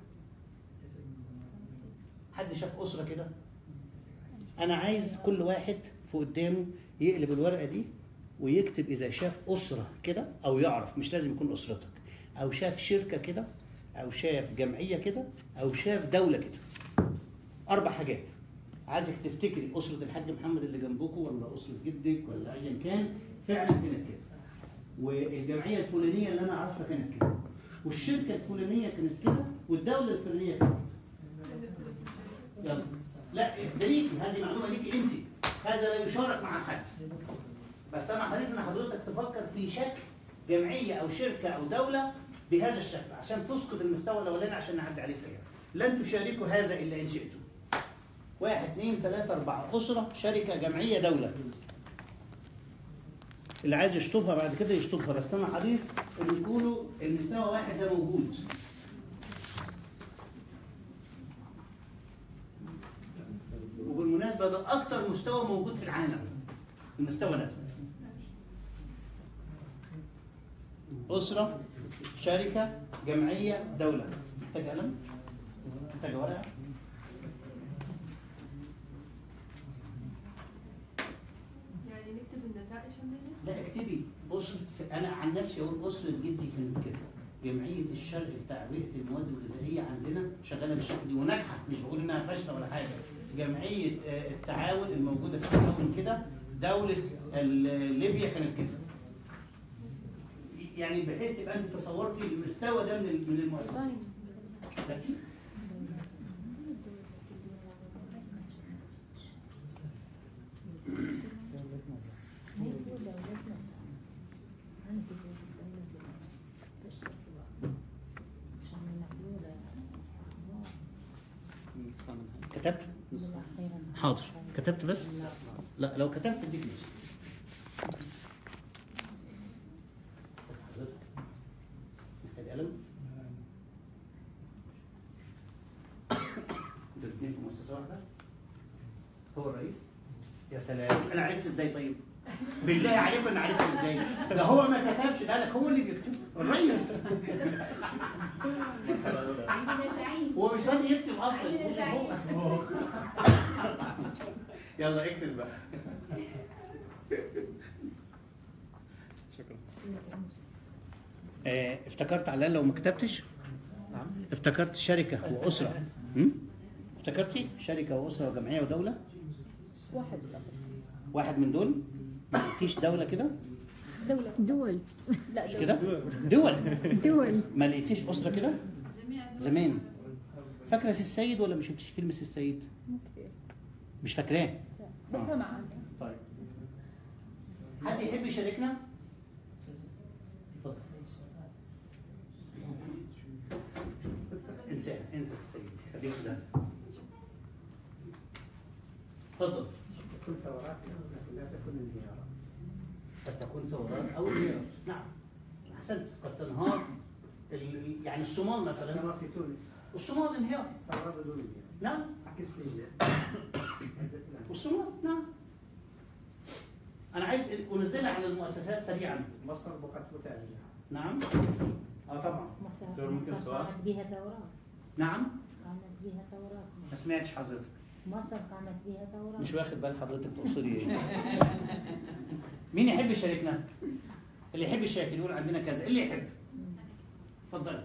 حد شاف اسره كده انا عايز كل واحد في قدامه يقلب الورقه دي ويكتب اذا شاف اسره كده او يعرف مش لازم يكون اسرتك او شاف شركه كده او شاف جمعيه كده او شاف دوله كده اربع حاجات عايزك تفتكري اسره الحاج محمد اللي جنبكم ولا اسره جدك ولا ايا كان فعلا كانت كده والجمعيه الفلانيه اللي انا عارفها كانت كده والشركه الفلانيه كانت كده والدوله الفلانيه كانت كده يلا لا ده ليكي هذه معلومه ليكي انت هذا لا يشارك مع حد بس انا حريص ان حضرتك تفكر في شكل جمعيه او شركه او دوله بهذا الشكل عشان تسقط المستوى الاولاني عشان نعدي عليه سريعا لن تشاركوا هذا الا ان شئتم واحد اثنين ثلاثة أربعة أسرة شركة جمعية دولة اللي عايز يشطبها بعد كده يشطبها بس أنا حريص إن يكونوا المستوى واحد ده موجود وبالمناسبة ده أكتر مستوى موجود في العالم المستوى ده أسرة شركة جمعية دولة محتاج قلم؟ محتاج ورقة؟ يعني نكتب النتائج عندنا لا اكتبي أسرة أنا عن نفسي أقول أسرة جدي كانت كده جمعية الشرق لتعبئة المواد الغذائية عندنا شغالة بالشكل دي وناجحة مش بقول إنها فاشلة ولا حاجة جمعية آه، التعاون الموجودة في التعاون كده دولة ال- ليبيا كانت كده يعني بحيث يبقى أنت تصورتي المستوى ده من ال- من المؤسسة لكن كتبت؟ حاضر كتبت بس؟ لا لو كتبت اديك نص حضرتك محتاج قلم؟ انتوا الاثنين في مؤسسة واحدة؟ هو الرئيس؟ يا سلام انا عرفت ازاي طيب؟ بالله عليكم انا عرفت ازاي؟ ده هو ما كتبش ده لك هو اللي بيكتب الرئيس عندنا زعيم هو مش راضي يكتب اصلا عندنا زعيم يلا اكتب بقى شكرا آه، افتكرت على الأقل لو ما كتبتش نعم افتكرت شركة وأسرة هم؟ افتكرتي شركة وأسرة وجمعية ودولة واحد واحد من دول ما لقيتيش دولة كده دولة دول لا مش دولة كده دول دول ما لقيتيش أسرة كده زمان فاكرة سي السيد ولا ما شفتيش فيلم سي السيد مو كثير مش فاكراه بس آه. سمع عنها طيب حد يحب يشاركنا اتفضل انسى انسى السيد خليه ده اتفضل تكون ثورات لا تكون انهيارات قد تكون ثورات او انهيارات نعم احسنت قد تنهار ال- يعني الصومال مثلا كما في تونس الصومال انهيار ثورات بدون انهيار نعم عكس ليبيا حدثنا والصومال نعم انا عايز انزلها على المؤسسات سريعا مصر بقت متأجرة نعم اه طبعا مصر دور ممكن مصر سؤال؟ قامت بها ثورات نعم قامت بها ثورات ما سمعتش حضرتك مصر قامت بها ثورات مش واخد بال حضرتك تقصدي ايه مين يحب يشاركنا اللي يحب يشارك يقول عندنا كذا اللي يحب اتفضل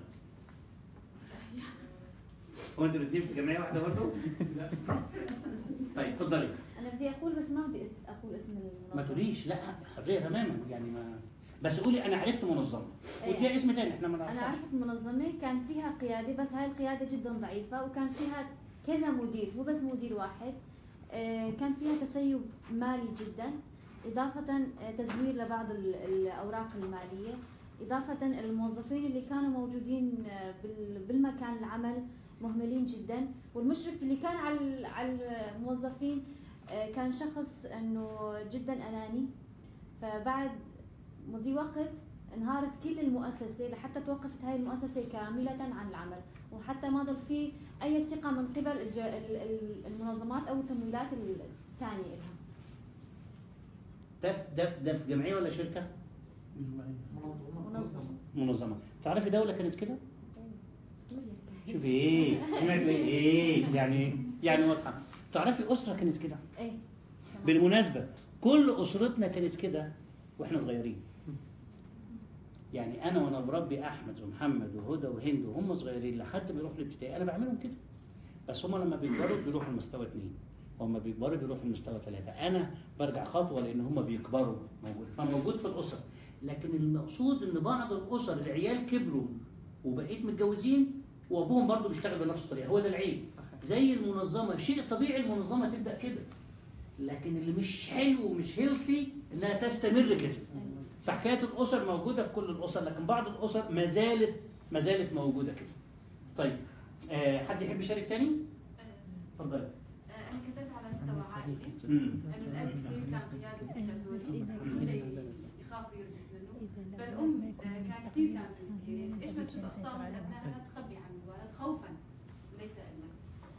هو انتوا الاثنين في جمعيه واحده برضه طيب اتفضلي انا بدي اقول بس ما بدي أس- اقول اسم المنظمة ما تقوليش لا حريه تماما يعني ما بس قولي انا عرفت منظمه إيه. وديها اسم تاني احنا ما انا نعرفهاش عرفت منظمة كان فيها قيادة بس هاي القيادة جدا ضعيفة وكان فيها كذا مدير مو بس مدير واحد آه، كان فيها تسيب مالي جدا إضافة آه، تزوير لبعض ال- الأوراق المالية إضافة الموظفين اللي كانوا موجودين آه، بال- بالمكان العمل مهملين جدا والمشرف اللي كان على على الموظفين آه، كان شخص انه جدا اناني فبعد مضي وقت انهارت كل المؤسسة لحتى توقفت هاي المؤسسة كاملة عن العمل وحتى ما ضل في أي ثقة من قبل الج- ال- ال- المنظمات أو التمويلات الثانية لها ده في- ده ده في جمعيه ولا شركه؟ منظمة منظمه تعرفي دوله كانت كده؟ سوريا شوفي ايه سمعت ايه ايه يعني يعني واضحه تعرفي اسره كانت كده ايه بالمناسبه كل اسرتنا كانت كده واحنا صغيرين يعني انا وانا بربي احمد ومحمد وهدى وهند وهم صغيرين لحد ما يروحوا الابتدائي انا بعملهم كده بس هم لما بيكبروا بيروحوا لمستوى اثنين وهم بيكبروا بيروحوا لمستوى ثلاثه انا برجع خطوه لان هم بيكبروا موجود فانا موجود في الاسره لكن المقصود ان بعض الاسر العيال كبروا وبقيت متجوزين وابوهم برضه بيشتغل بنفس الطريقه هو ده العيب زي المنظمه الشيء الطبيعي المنظمه تبدا كده لكن اللي مش حلو ومش هيلثي انها تستمر كده فحكايه الاسر موجوده في كل الاسر لكن بعض الاسر ما زالت ما زالت موجوده كده طيب آه حد يحب يشارك تاني؟ اتفضل انا كتبت على مستوى عائلي امم انه الاب كثير كان قيادي دكتاتوري يخافوا يرجع منه فالام آه، كان كثير كانت مسكينه ايش ما تشوف اخطاء من ابنائها تخبي عن الولد خوفا وليس علما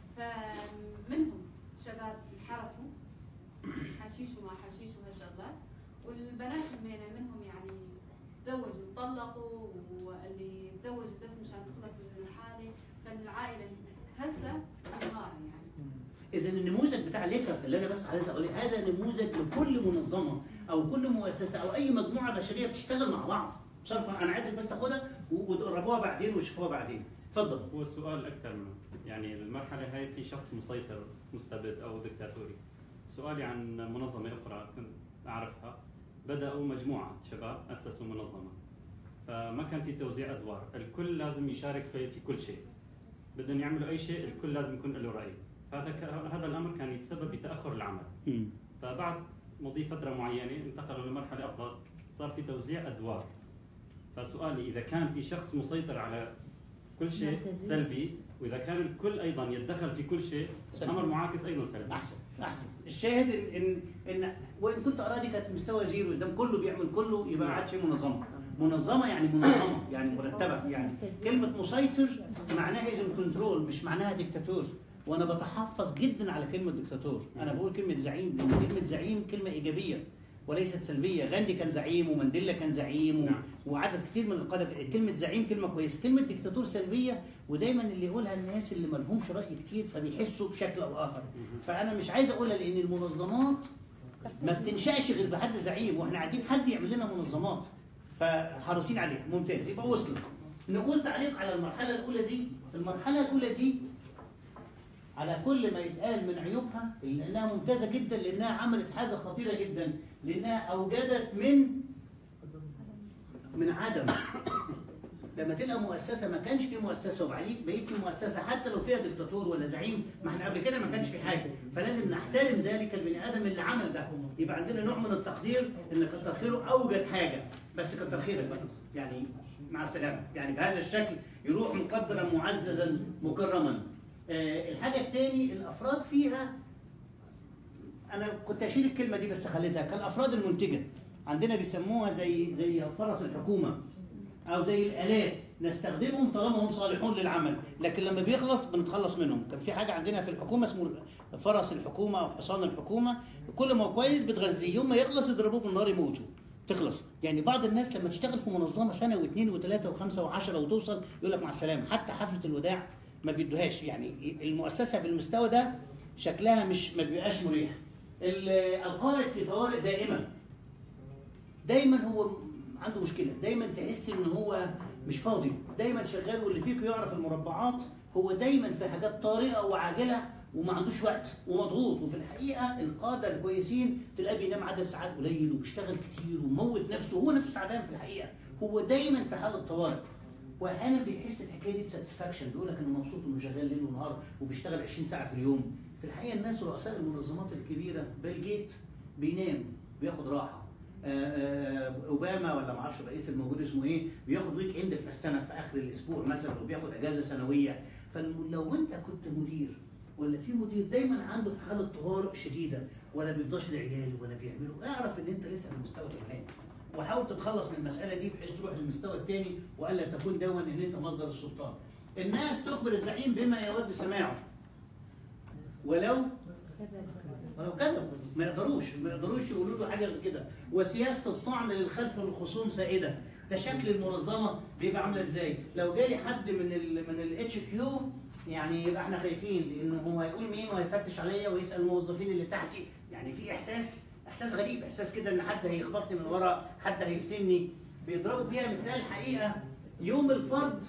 فمنهم شباب انحرفوا حشيش وما حشيش وهالشغلات والبنات همينة منهم يعني تزوجوا طلقوا واللي تزوجت بس مشان تخلص من الحاله فالعائله هسه انهار يعني اذا النموذج بتاع ليكرت اللي انا بس عايز اقول هذا نموذج لكل منظمه او كل مؤسسه او اي مجموعه بشريه بتشتغل مع بعض صرف انا عايزك بس تاخدها وتقربوها بعدين وتشوفوها بعدين اتفضل هو السؤال اكثر منه يعني المرحله هاي في شخص مسيطر مستبد او دكتاتوري سؤالي عن منظمه اخرى كنت اعرفها بداوا مجموعه شباب اسسوا منظمه فما كان في توزيع ادوار الكل لازم يشارك في, في كل شيء بدهم يعملوا اي شيء الكل لازم يكون له راي هذا ك- هذا الامر كان يتسبب بتاخر العمل مم. فبعد مضي فتره معينه انتقلوا لمرحله افضل صار في توزيع ادوار فسؤالي اذا كان في شخص مسيطر على كل شيء مركزي. سلبي واذا كان الكل ايضا يتدخل في كل شيء سلبي. امر معاكس ايضا سلبي احسن احسن الشاهد ان ان, إن وان كنت ارادي كانت مستوى زيرو قدام كله بيعمل كله يبقى ما عادش منظمه منظمه يعني منظمه يعني مرتبه يعني كلمه مسيطر معناها از كنترول مش معناها ديكتاتور وانا بتحفظ جدا على كلمه ديكتاتور انا بقول كلمه زعيم لان كلمه زعيم كلمه ايجابيه وليست سلبيه غاندي كان زعيم ومانديلا كان زعيم و... نعم. وعدد كتير من القاده كلمه زعيم كلمه كويسه كلمه ديكتاتور سلبيه ودايما اللي يقولها الناس اللي ما لهمش راي كتير فبيحسوا بشكل او اخر فانا مش عايز اقولها لان المنظمات ما بتنشأش غير بحد زعيم واحنا عايزين حد يعمل لنا منظمات فحريصين عليها ممتاز يبقى وصلت نقول تعليق على المرحله الاولى دي المرحله الاولى دي على كل ما يتقال من عيوبها لانها ممتازه جدا لانها عملت حاجه خطيره جدا لانها اوجدت من من عدم لما تلقى مؤسسه ما كانش في مؤسسه وبعدين بقيت في مؤسسه حتى لو فيها دكتاتور ولا زعيم ما احنا قبل كده ما كانش في حاجه فلازم نحترم ذلك البني ادم اللي عمل ده يبقى عندنا نوع من التقدير ان كتر خيره اوجد حاجه بس كتر خيرك بقى يعني مع السلامه يعني بهذا الشكل يروح مقدرا معززا مكرما آه الحاجه الثاني الافراد فيها انا كنت اشيل الكلمه دي بس خليتها كالافراد المنتجه عندنا بيسموها زي زي فرس الحكومه او زي الالات نستخدمهم طالما هم صالحون للعمل لكن لما بيخلص بنتخلص منهم كان في حاجه عندنا في الحكومه اسمه فرس الحكومه او حصان الحكومه كل ما هو كويس بتغذيه يوم ما يخلص يضربوه بالنار يموتوا تخلص يعني بعض الناس لما تشتغل في منظمه سنه واثنين وثلاثه وخمسه وعشره وتوصل يقول لك مع السلامه حتى حفله الوداع ما بيدوهاش يعني المؤسسه بالمستوى ده شكلها مش ما بيبقاش مريح ال- القائد في طوارئ دائما دايما هو عنده مشكله دايما تحس ان هو مش فاضي دايما شغال واللي فيكم يعرف المربعات هو دايما في حاجات طارئه وعاجله وما عندوش وقت ومضغوط وفي الحقيقه القاده الكويسين تلاقيه بينام عدد ساعات قليل وبيشتغل كتير وموت نفسه هو نفسه تعبان في الحقيقه هو دايما في حاله طوارئ واحيانا بيحس الحكايه دي بساتسفاكشن بيقول لك انه مبسوط انه شغال ليل ونهار وبيشتغل 20 ساعه في اليوم في الحقيقه الناس رؤساء المنظمات الكبيره بيل جيت بينام بياخد راحه آه، آه، اوباما ولا ما اعرفش الرئيس الموجود اسمه ايه بياخد ويك اند في السنه في اخر الاسبوع مثلا وبياخد اجازه سنويه فلو انت كنت مدير ولا في مدير دايما عنده في حاله طوارئ شديده ولا بيفضاش لعياله ولا بيعمله اعرف ان انت لسه في المستوى الاولاني وحاول تتخلص من المساله دي بحيث تروح للمستوى الثاني والا تكون دوا ان انت مصدر السلطان. الناس تخبر الزعيم بما يود سماعه ولو ولو كذب ما يقدروش ما يقدروش يقولوا له حاجه غير كده وسياسه الطعن للخلف والخصوم سائده ده شكل المنظمه بيبقى عامله ازاي لو جالي حد من ال من الاتش كيو يعني يبقى احنا خايفين لانه هو هيقول مين وهيفتش عليا ويسال الموظفين اللي تحتي يعني في احساس احساس غريب احساس كده ان حد هيخبطني من ورا حد هيفتني بيضربوا بيها مثال حقيقه يوم الفرد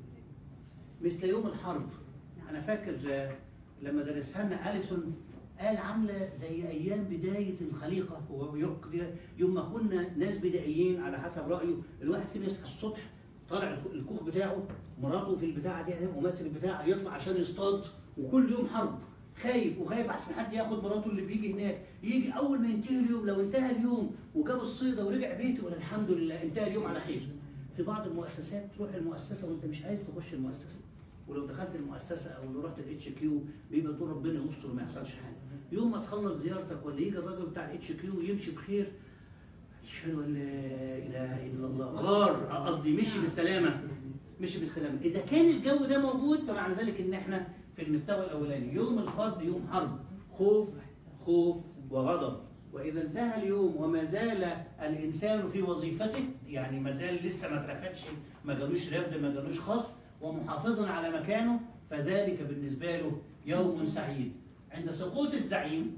مثل يوم الحرب انا فاكر آه، لما درسها لنا اليسون قال عامله زي ايام بدايه الخليقه هو يق- يوم ما كنا ناس بدائيين على حسب رايه الواحد فينا يصحى الصبح طالع الخ- الكوخ بتاعه مراته في البتاعه دي وماسك البتاع يطلع عشان يصطاد وكل يوم حرب خايف وخايف احسن حد ياخد مراته اللي بيجي هناك يجي اول ما ينتهي اليوم لو انتهى اليوم وجاب الصيده ورجع بيته ولا الحمد لله انتهى اليوم على خير في بعض المؤسسات تروح المؤسسه وانت مش عايز تخش المؤسسه ولو دخلت المؤسسه او لو رحت الاتش كيو بيبقى طول ربنا يستر ما يحصلش حاجه يوم ما تخلص زيارتك ولا يجي الراجل بتاع الاتش كيو ويمشي بخير اشهد ان لا اله الا الله غار قصدي مشي بالسلامه مشي بالسلامه اذا كان الجو ده موجود فمعنى ذلك ان احنا في المستوى الاولاني يوم الفرد يوم حرب خوف خوف وغضب واذا انتهى اليوم وما زال الانسان في وظيفته يعني ما زال لسه ما اترفدش ما جالوش رفد ما جالوش خصم ومحافظا على مكانه فذلك بالنسبه له يوم سعيد عند سقوط الزعيم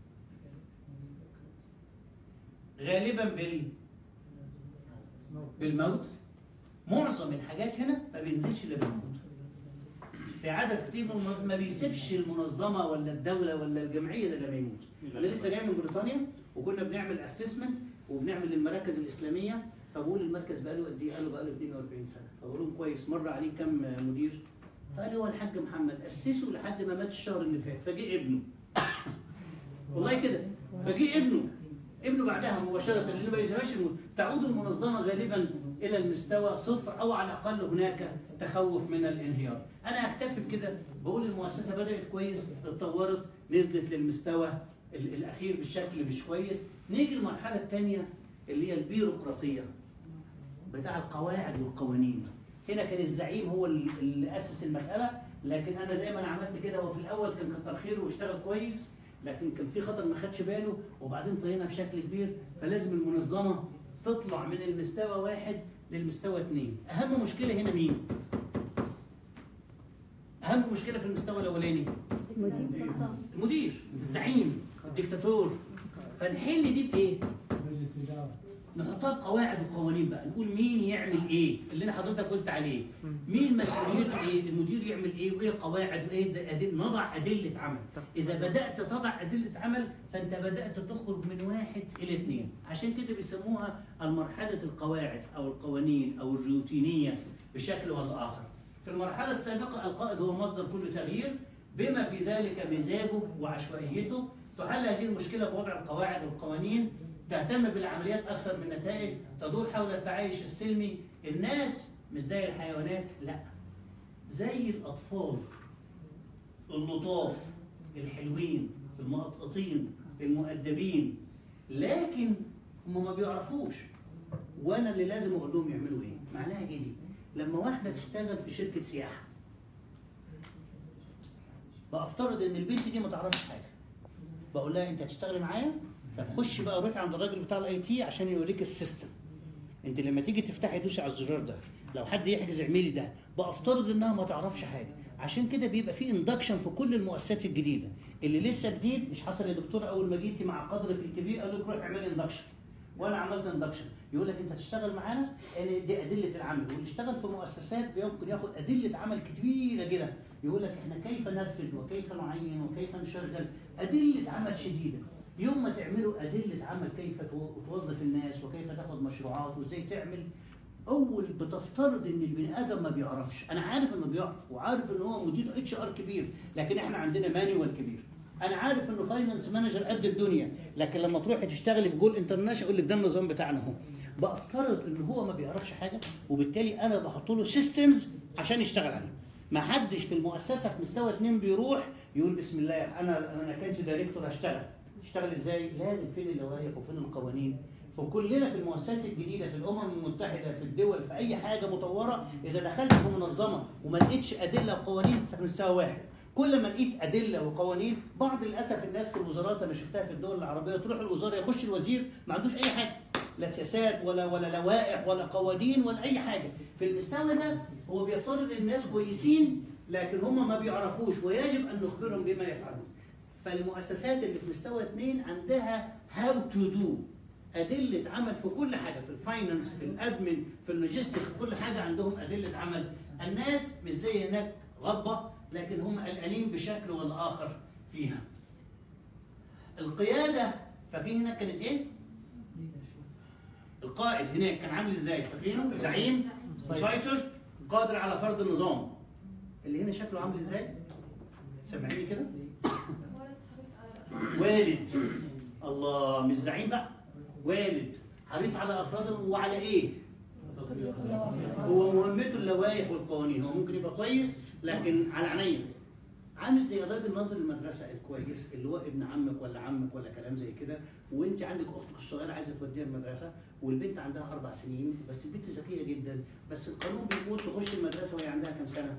غالبا بال بالموت معظم الحاجات هنا ما بينزلش الا بالموت في عدد كتير من المنظمة ما بيسيبش المنظمه ولا الدوله ولا الجمعيه الا لما يموت انا لسه جاي من بريطانيا وكنا بنعمل اسسمنت وبنعمل المراكز الاسلاميه فبقول المركز بقاله قد ايه؟ قالوا بقاله 42 سنه فبقول لهم كويس مر عليه كم مدير؟ فقال لي هو الحاج محمد اسسه لحد ما مات الشهر اللي فات فجه ابنه والله كده فجه ابنه ابنه بعدها مباشرة لأنه ما يسمعش المن- تعود المنظمة غالبا إلى المستوى صفر أو على الأقل هناك تخوف من الانهيار. أنا أكتفي بكده بقول المؤسسة بدأت كويس اتطورت نزلت للمستوى ال- الأخير بالشكل مش كويس. نيجي المرحلة الثانية اللي هي البيروقراطية بتاع القواعد والقوانين. هنا كان الزعيم هو ال- اللي أسس المسألة لكن أنا زي ما أنا عملت كده هو في الأول كان كتر خيره واشتغل كويس لكن كان في خطر ما خدش باله وبعدين طينا بشكل كبير فلازم المنظمه تطلع من المستوى واحد للمستوى اثنين اهم مشكله هنا مين اهم مشكله في المستوى الاولاني مدير المدير الزعيم الدكتاتور فنحل دي بايه نحطها بقواعد وقوانين بقى نقول مين يعمل ايه اللي انا حضرتك قلت عليه مين مسؤوليته ايه المدير يعمل ايه وايه القواعد وايه ده أدل... نضع ادله عمل اذا بدات تضع ادله عمل فانت بدات تخرج من واحد الى اثنين عشان كده بيسموها المرحله القواعد او القوانين او الروتينيه بشكل ولا اخر في المرحله السابقه القائد هو مصدر كل تغيير بما في ذلك مزاجه وعشوائيته تحل هذه المشكله بوضع القواعد والقوانين تهتم بالعمليات اكثر من النتائج تدور حول التعايش السلمي الناس مش زي الحيوانات لا زي الاطفال اللطاف الحلوين المقطقطين المؤدبين لكن هم ما بيعرفوش وانا اللي لازم اقول لهم يعملوا ايه معناها ايه دي لما واحده تشتغل في شركه سياحه بفترض ان البنت دي ما تعرفش حاجه بقول لها انت هتشتغلي معايا طب خش بقى روحي عند الراجل بتاع الاي تي عشان يوريك السيستم انت لما تيجي تفتحي دوسي على الزرار ده لو حد يحجز اعملي ده بفترض انها ما تعرفش حاجه عشان كده بيبقى في اندكشن في كل المؤسسات الجديده اللي لسه جديد مش حصل يا دكتور اول ما جيتي مع قدرك الكبير قالوا لك روح اعملي اندكشن وانا عملت اندكشن يقول لك انت هتشتغل معانا يعني دي ادله العمل واللي اشتغل في مؤسسات بيمكن ياخد ادله عمل كبيره جدا يقول لك احنا كيف نرفد وكيف نعين وكيف نشغل ادله عمل شديده يوم ما تعملوا ادله عمل كيف تو- توظف الناس وكيف تاخد مشروعات وازاي تعمل اول بتفترض ان البني ادم ما بيعرفش انا عارف انه بيعرف وعارف ان هو مدير اتش ار كبير لكن احنا عندنا مانيوال كبير انا عارف انه فاينانس مانجر قد الدنيا لكن لما تروحي تشتغلي في جول انترناشونال يقول لك ده النظام بتاعنا اهو بفترض ان هو ما بيعرفش حاجه وبالتالي انا بحط له سيستمز عشان يشتغل عليه ما حدش في المؤسسه في مستوى اتنين بيروح يقول بسم الله انا انا كنت دايركتور هشتغل اشتغل ازاي لازم فين اللوائح وفين القوانين وكلنا في المؤسسات الجديده في الامم المتحده في الدول في اي حاجه مطوره اذا دخلت في منظمه وما لقيتش ادله وقوانين انت في مستوى واحد كل ما لقيت ادله وقوانين بعض للاسف الناس في الوزارات انا شفتها في الدول العربيه تروح الوزاره يخش الوزير ما عندوش اي حاجه لا سياسات ولا ولا لوائح ولا قوانين ولا اي حاجه في المستوى ده هو بيفترض الناس كويسين لكن هم ما بيعرفوش ويجب ان نخبرهم بما يفعلون فالمؤسسات اللي في مستوى اثنين عندها هاو تو دو ادله عمل في كل حاجه في الفاينانس في الادمن في اللوجيستيك في كل حاجه عندهم ادله عمل الناس مش زي هناك غضبه لكن هم قلقانين بشكل ولا اخر فيها القياده فاكرين هناك كانت ايه القائد هناك كان عامل ازاي فاكرينه زعيم مسيطر قادر على فرض النظام اللي هنا شكله عامل ازاي سامعيني كده ولد حريص على والد الله مش زعيم بقى والد حريص على افراده وعلى ايه هو مهمته اللوائح والقوانين هو ممكن يبقى كويس لكن على عينيا عامل زي الراجل ناظر المدرسه الكويس اللي هو ابن عمك ولا عمك ولا كلام زي كده وانت عندك اختك الصغيره عايزه توديها المدرسه والبنت عندها اربع سنين بس البنت ذكيه جدا بس القانون بيقول تخش المدرسه وهي عندها كام سنه؟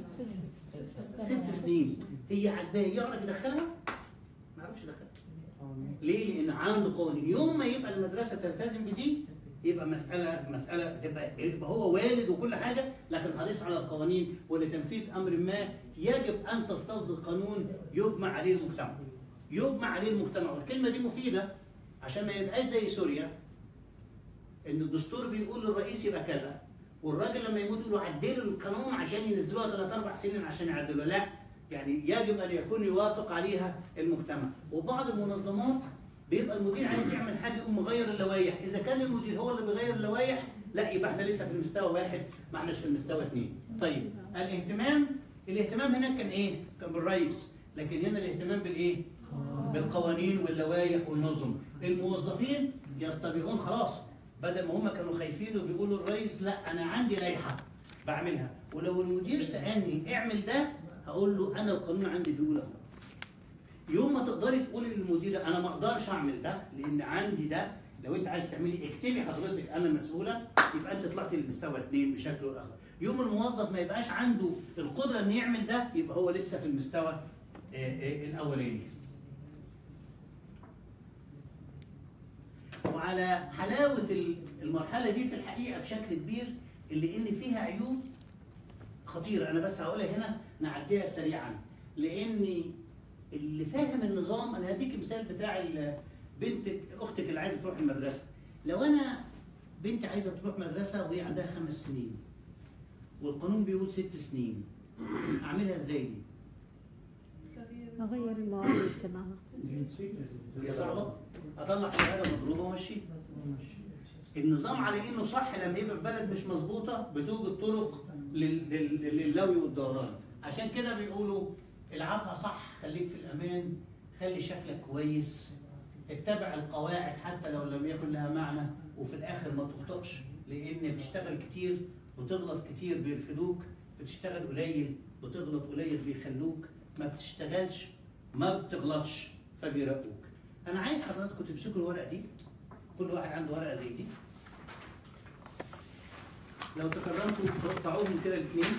ست سنين هي عجباه يعرف يدخلها؟ ما يعرفش يدخلها ليه؟ لأن عنده قوانين يوم ما يبقى المدرسة تلتزم بدي يبقى مسألة مسألة تبقى يبقى هو والد وكل حاجة لكن حريص على القوانين ولتنفيذ أمر ما يجب أن تصتصدر قانون يجمع عليه المجتمع. يجمع عليه المجتمع والكلمة دي مفيدة عشان ما يبقاش زي سوريا إن الدستور بيقول للرئيس يبقى كذا والراجل لما يموت يقولوا عدلوا القانون عشان ينزلوها ثلاث أربع سنين عشان يعدلوها لا يعني يجب ان يكون يوافق عليها المجتمع وبعض المنظمات بيبقى المدير عايز يعمل حاجه يقوم مغير اللوائح اذا كان المدير هو اللي بيغير اللوائح لا يبقى احنا لسه في المستوى واحد ما احناش في المستوى اثنين طيب الاهتمام الاهتمام هناك كان ايه كان بالرئيس لكن هنا الاهتمام بالايه بالقوانين واللوائح والنظم الموظفين يتبعون خلاص بدل ما هم كانوا خايفين وبيقولوا الرئيس لا انا عندي لائحه بعملها ولو المدير سالني اعمل ده هقول له انا القانون عندي بيقول اهو يوم ما تقدري تقولي للمدير انا ما اقدرش اعمل ده لان عندي ده لو انت عايز تعملي اكتبي حضرتك انا مسؤوله يبقى انت طلعتي للمستوى اثنين بشكل او اخر يوم الموظف ما يبقاش عنده القدره انه يعمل ده يبقى هو لسه في المستوى آه، آه، الاولاني وعلى حلاوه ال- المرحله دي في الحقيقه بشكل كبير اللي ان فيها عيوب خطيره انا بس هقولها هنا نعديها سريعا لان اللي فاهم النظام انا هديك مثال بتاع ال- بنتك اختك اللي عايزه تروح المدرسه لو انا بنتي عايزه تروح مدرسه وهي عندها خمس سنين والقانون بيقول ست سنين اعملها ازاي دي؟ أغير المواعيد تبعها يا ظبط اطلع شهاده مضروبه وامشيها النظام على انه صح لما يبقى في بلد مش مظبوطه بتوجد طرق لل- لل- للوي والدوران عشان كده بيقولوا العبها صح خليك في الامان خلي شكلك كويس اتبع القواعد حتى لو لم يكن لها معنى وفي الاخر ما تخطئش لان بتشتغل كتير بتغلط كتير بيرفدوك بتشتغل قليل بتغلط قليل بيخلوك ما بتشتغلش ما بتغلطش فبيراقبوك انا عايز حضراتكم تمسكوا الورقه دي كل واحد عنده ورقه زي دي لو تكرمتوا تقطعوهم كده الاثنين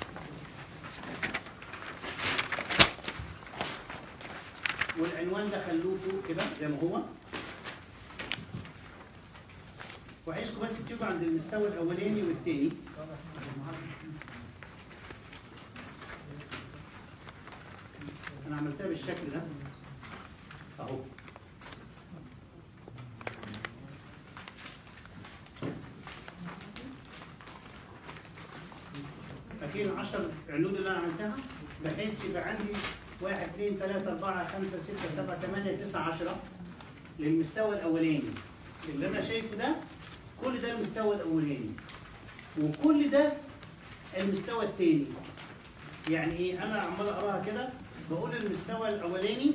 والعنوان ده خلوه فوق كده زي ما هو وعايزكم بس تيجوا عند المستوى الاولاني والثاني انا عملتها بالشكل ده اهو فاكرين 10 عنود اللي انا عملتها بحيث يبقى عندي 1 2 3 4 5 6 7 8 9 10 للمستوى الاولاني اللي انا شايفه ده كل ده المستوى الاولاني وكل ده المستوى الثاني يعني ايه انا عمال اقراها كده بقول المستوى الاولاني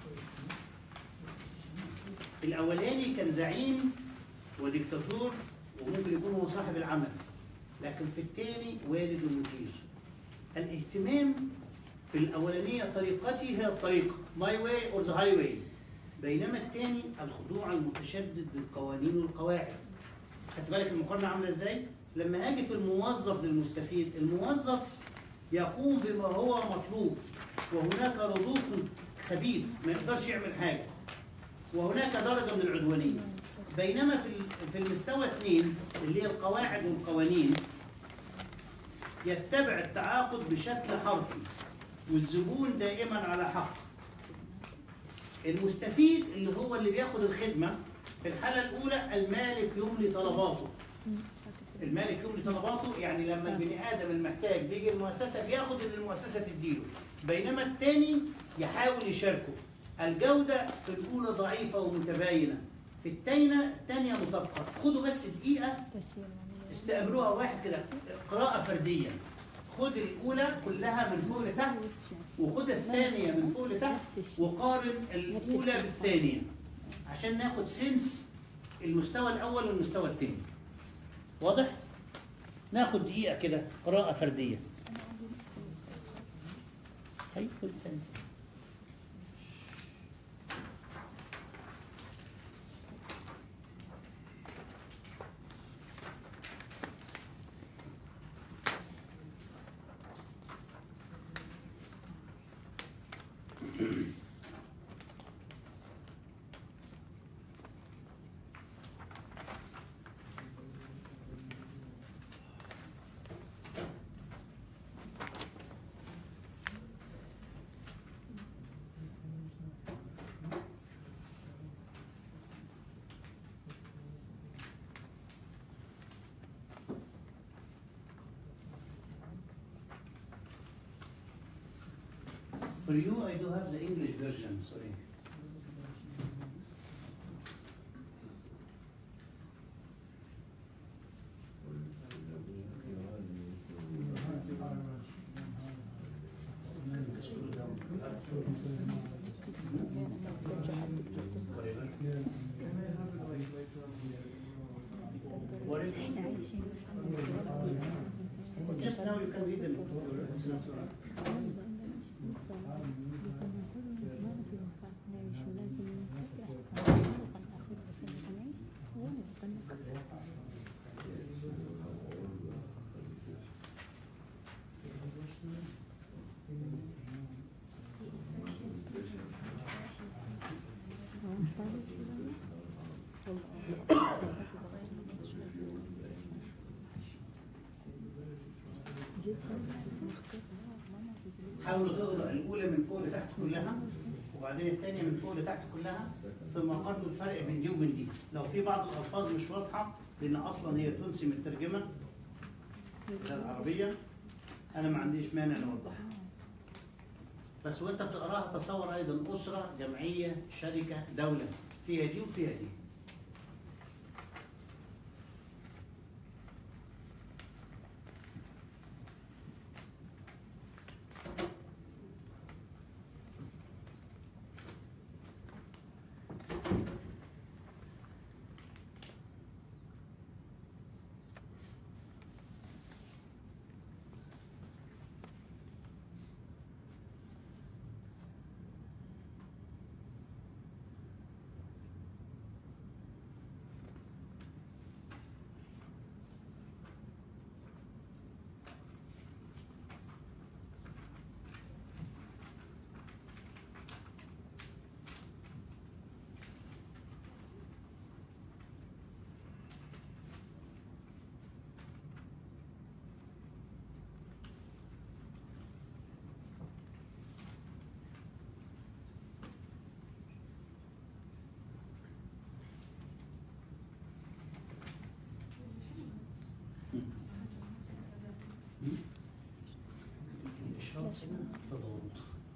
الاولاني كان زعيم وديكتاتور وممكن يكون هو صاحب العمل لكن في الثاني والد المدير الاهتمام في الاولانيه طريقتي هي الطريقه ماي واي اور ذا هاي واي بينما الثاني الخضوع المتشدد للقوانين والقواعد خدت بالك المقارنه عامله ازاي لما اجي في الموظف للمستفيد الموظف يقوم بما هو مطلوب وهناك رضوخ خبيث ما يقدرش يعمل حاجه وهناك درجه من العدوانيه بينما في ال- في المستوى اثنين اللي هي القواعد والقوانين يتبع التعاقد بشكل حرفي والزبون دائما على حق المستفيد اللي هو اللي بياخد الخدمه في الحاله الاولى المالك يملي طلباته المالك يملي طلباته يعني لما البني ادم المحتاج بيجي المؤسسه بياخد اللي المؤسسه تديله بينما الثاني يحاول يشاركه الجوده في الاولى ضعيفه ومتباينه في الثانيه الثانيه مطابقه خدوا بس دقيقه استقبلوها واحد كده قراءه فرديه خد الاولى كلها من فوق لتحت وخد الثانيه من فوق لتحت نفس الشيء وقارن الاولى بالثانيه عشان ناخد سنس المستوى الاول والمستوى الثاني واضح ناخد دقيقه كده قراءه فرديه أنا عندي نفس المستوى طيب والثاني For you, I do have the English version, sorry. What if, احنا عايشين الحمد لله just now you can read them. It's not so hard. حاولوا تقرا الاولى من فوق لتحت كلها وبعدين الثانيه من فوق لتحت كلها ثم قارنوا الفرق بين دي وبين دي لو في بعض الالفاظ مش واضحه لان اصلا هي تونسي مترجمه الى العربيه انا ما عنديش مانع نوضحها بس وانت بتقراها تصور ايضا اسره جمعيه شركه دوله فيها دي وفيها دي الإشراف تضارب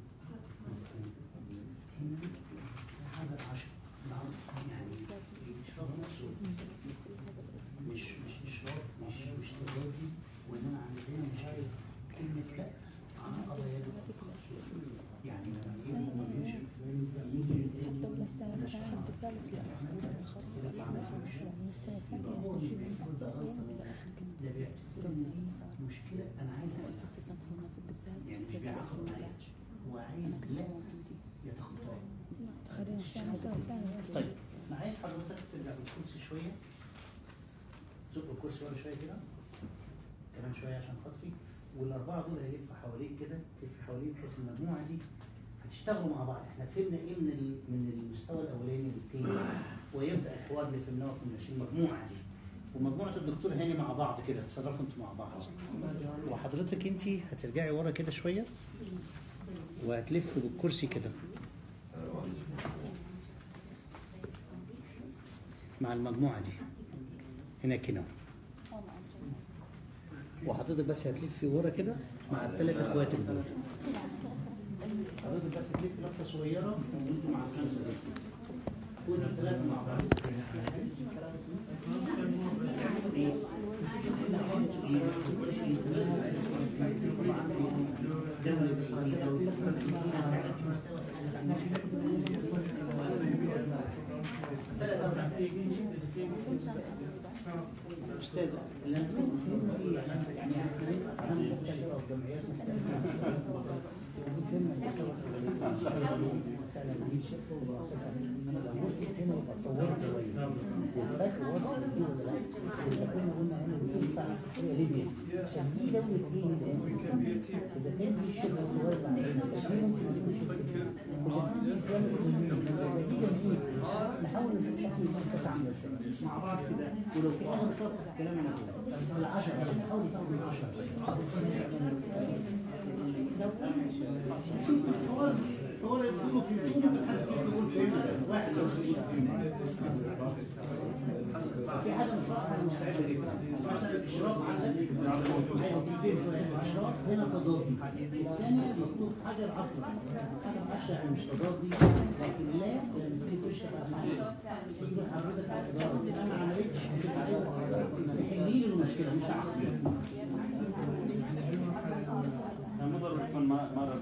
هنا هذا العشر نعم يعني الإشراف نفسه مش مش إشراف مش مش تضاربي وإن أنا عندنا مش عارف كلمة لا أنا أرى يد يعني لما يجي ما بيمشي يجي حتى ولا استوعبت على الحد الثالث لا يعني استوعبت يبقى هو مش بيقول ده غلط ده بيعتبر مشكلة أنا عايز أعرف مؤسسة تصنفت بالذات يعني مش في بيعرفوا 2011 هو عايز لا يتخطاه خلينا نشتغل سوا طيب انا عايز حضرتك ترجع بالكرسي شويه زق الكرسي ورا شويه كده كمان شويه عشان خاطري والاربعه دول هيلفوا حواليك كده تلف حواليك بحيث المجموعه دي هتشتغلوا مع بعض احنا فهمنا ايه من ال- من المستوى الاولاني للتاني ويبدا الحوار اللي فهمناه في من المجموعه دي ومجموعه الدكتور هاني مع بعض كده تصرفوا انتوا مع بعض وحضرتك انت هترجعي ورا كده شويه وهتلف بالكرسي كده مع المجموعه دي هناك هنا وحضرتك بس هتلفي ورا كده مع الثلاث اخوات دول حضرتك بس تلفي لفه صغيره وانتوا مع الخمسه دول كلوا الثلاثه مع بعض إيه؟ استاذه اللي انا بقوله يعني انا مختلفه وجمعيات والفرق واضح في ولا لا؟ إذا كنا قلنا هنا دي تنفع هي ليبيا عشان دي دولة ايه الآن؟ إذا كان في الشغل الصغير بعد كده دي ممكن يكون شركة إذا كان دي إسلام الدنيا دي جميل نحاول نشوف شكل المؤسسة عاملة إزاي مع بعض كده ولو في حاجة مش واضحة في الكلام أنا هقولها العشرة بس حاولي تاخدي العشرة شوف الحوار الحوار يقولوا في قوة الحد في يقول فهمنا بس واحد بس يقول في حاجة مش واضحة أنا مستعد أجيبها مثلا الإشراف على أيوة تلفين شوية الإشراف هنا تضادي الثانية مكتوب حجر عصر حجر عصر يعني مش تضادي لكن لا لما تيجي تشرف على حاجة تيجي حضرتك على الإدارة أنا ما عملتش بتبقى عايزة تحلي لي المشكلة مش عارف المضر يكون ما مرة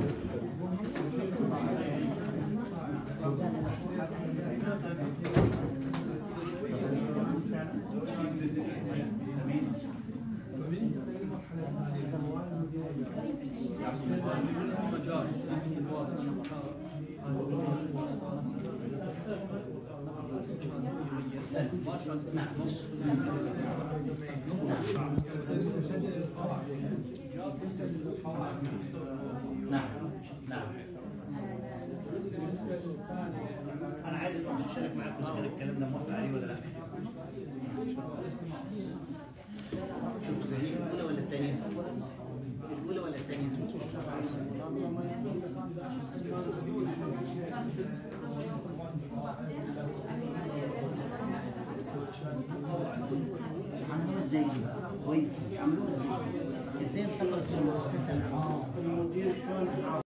نعم نعم انا عايز الواحد يشارك معاكم اذا كان الكلام ده موافق عليه ولا لا شفتوا دي الاولى ولا الثانيه الاولى ولا الثانيه عملوها ازاي دي بقى؟ كويس عملوها ازاي؟ ازاي انتقلت من المؤسسه اه المدير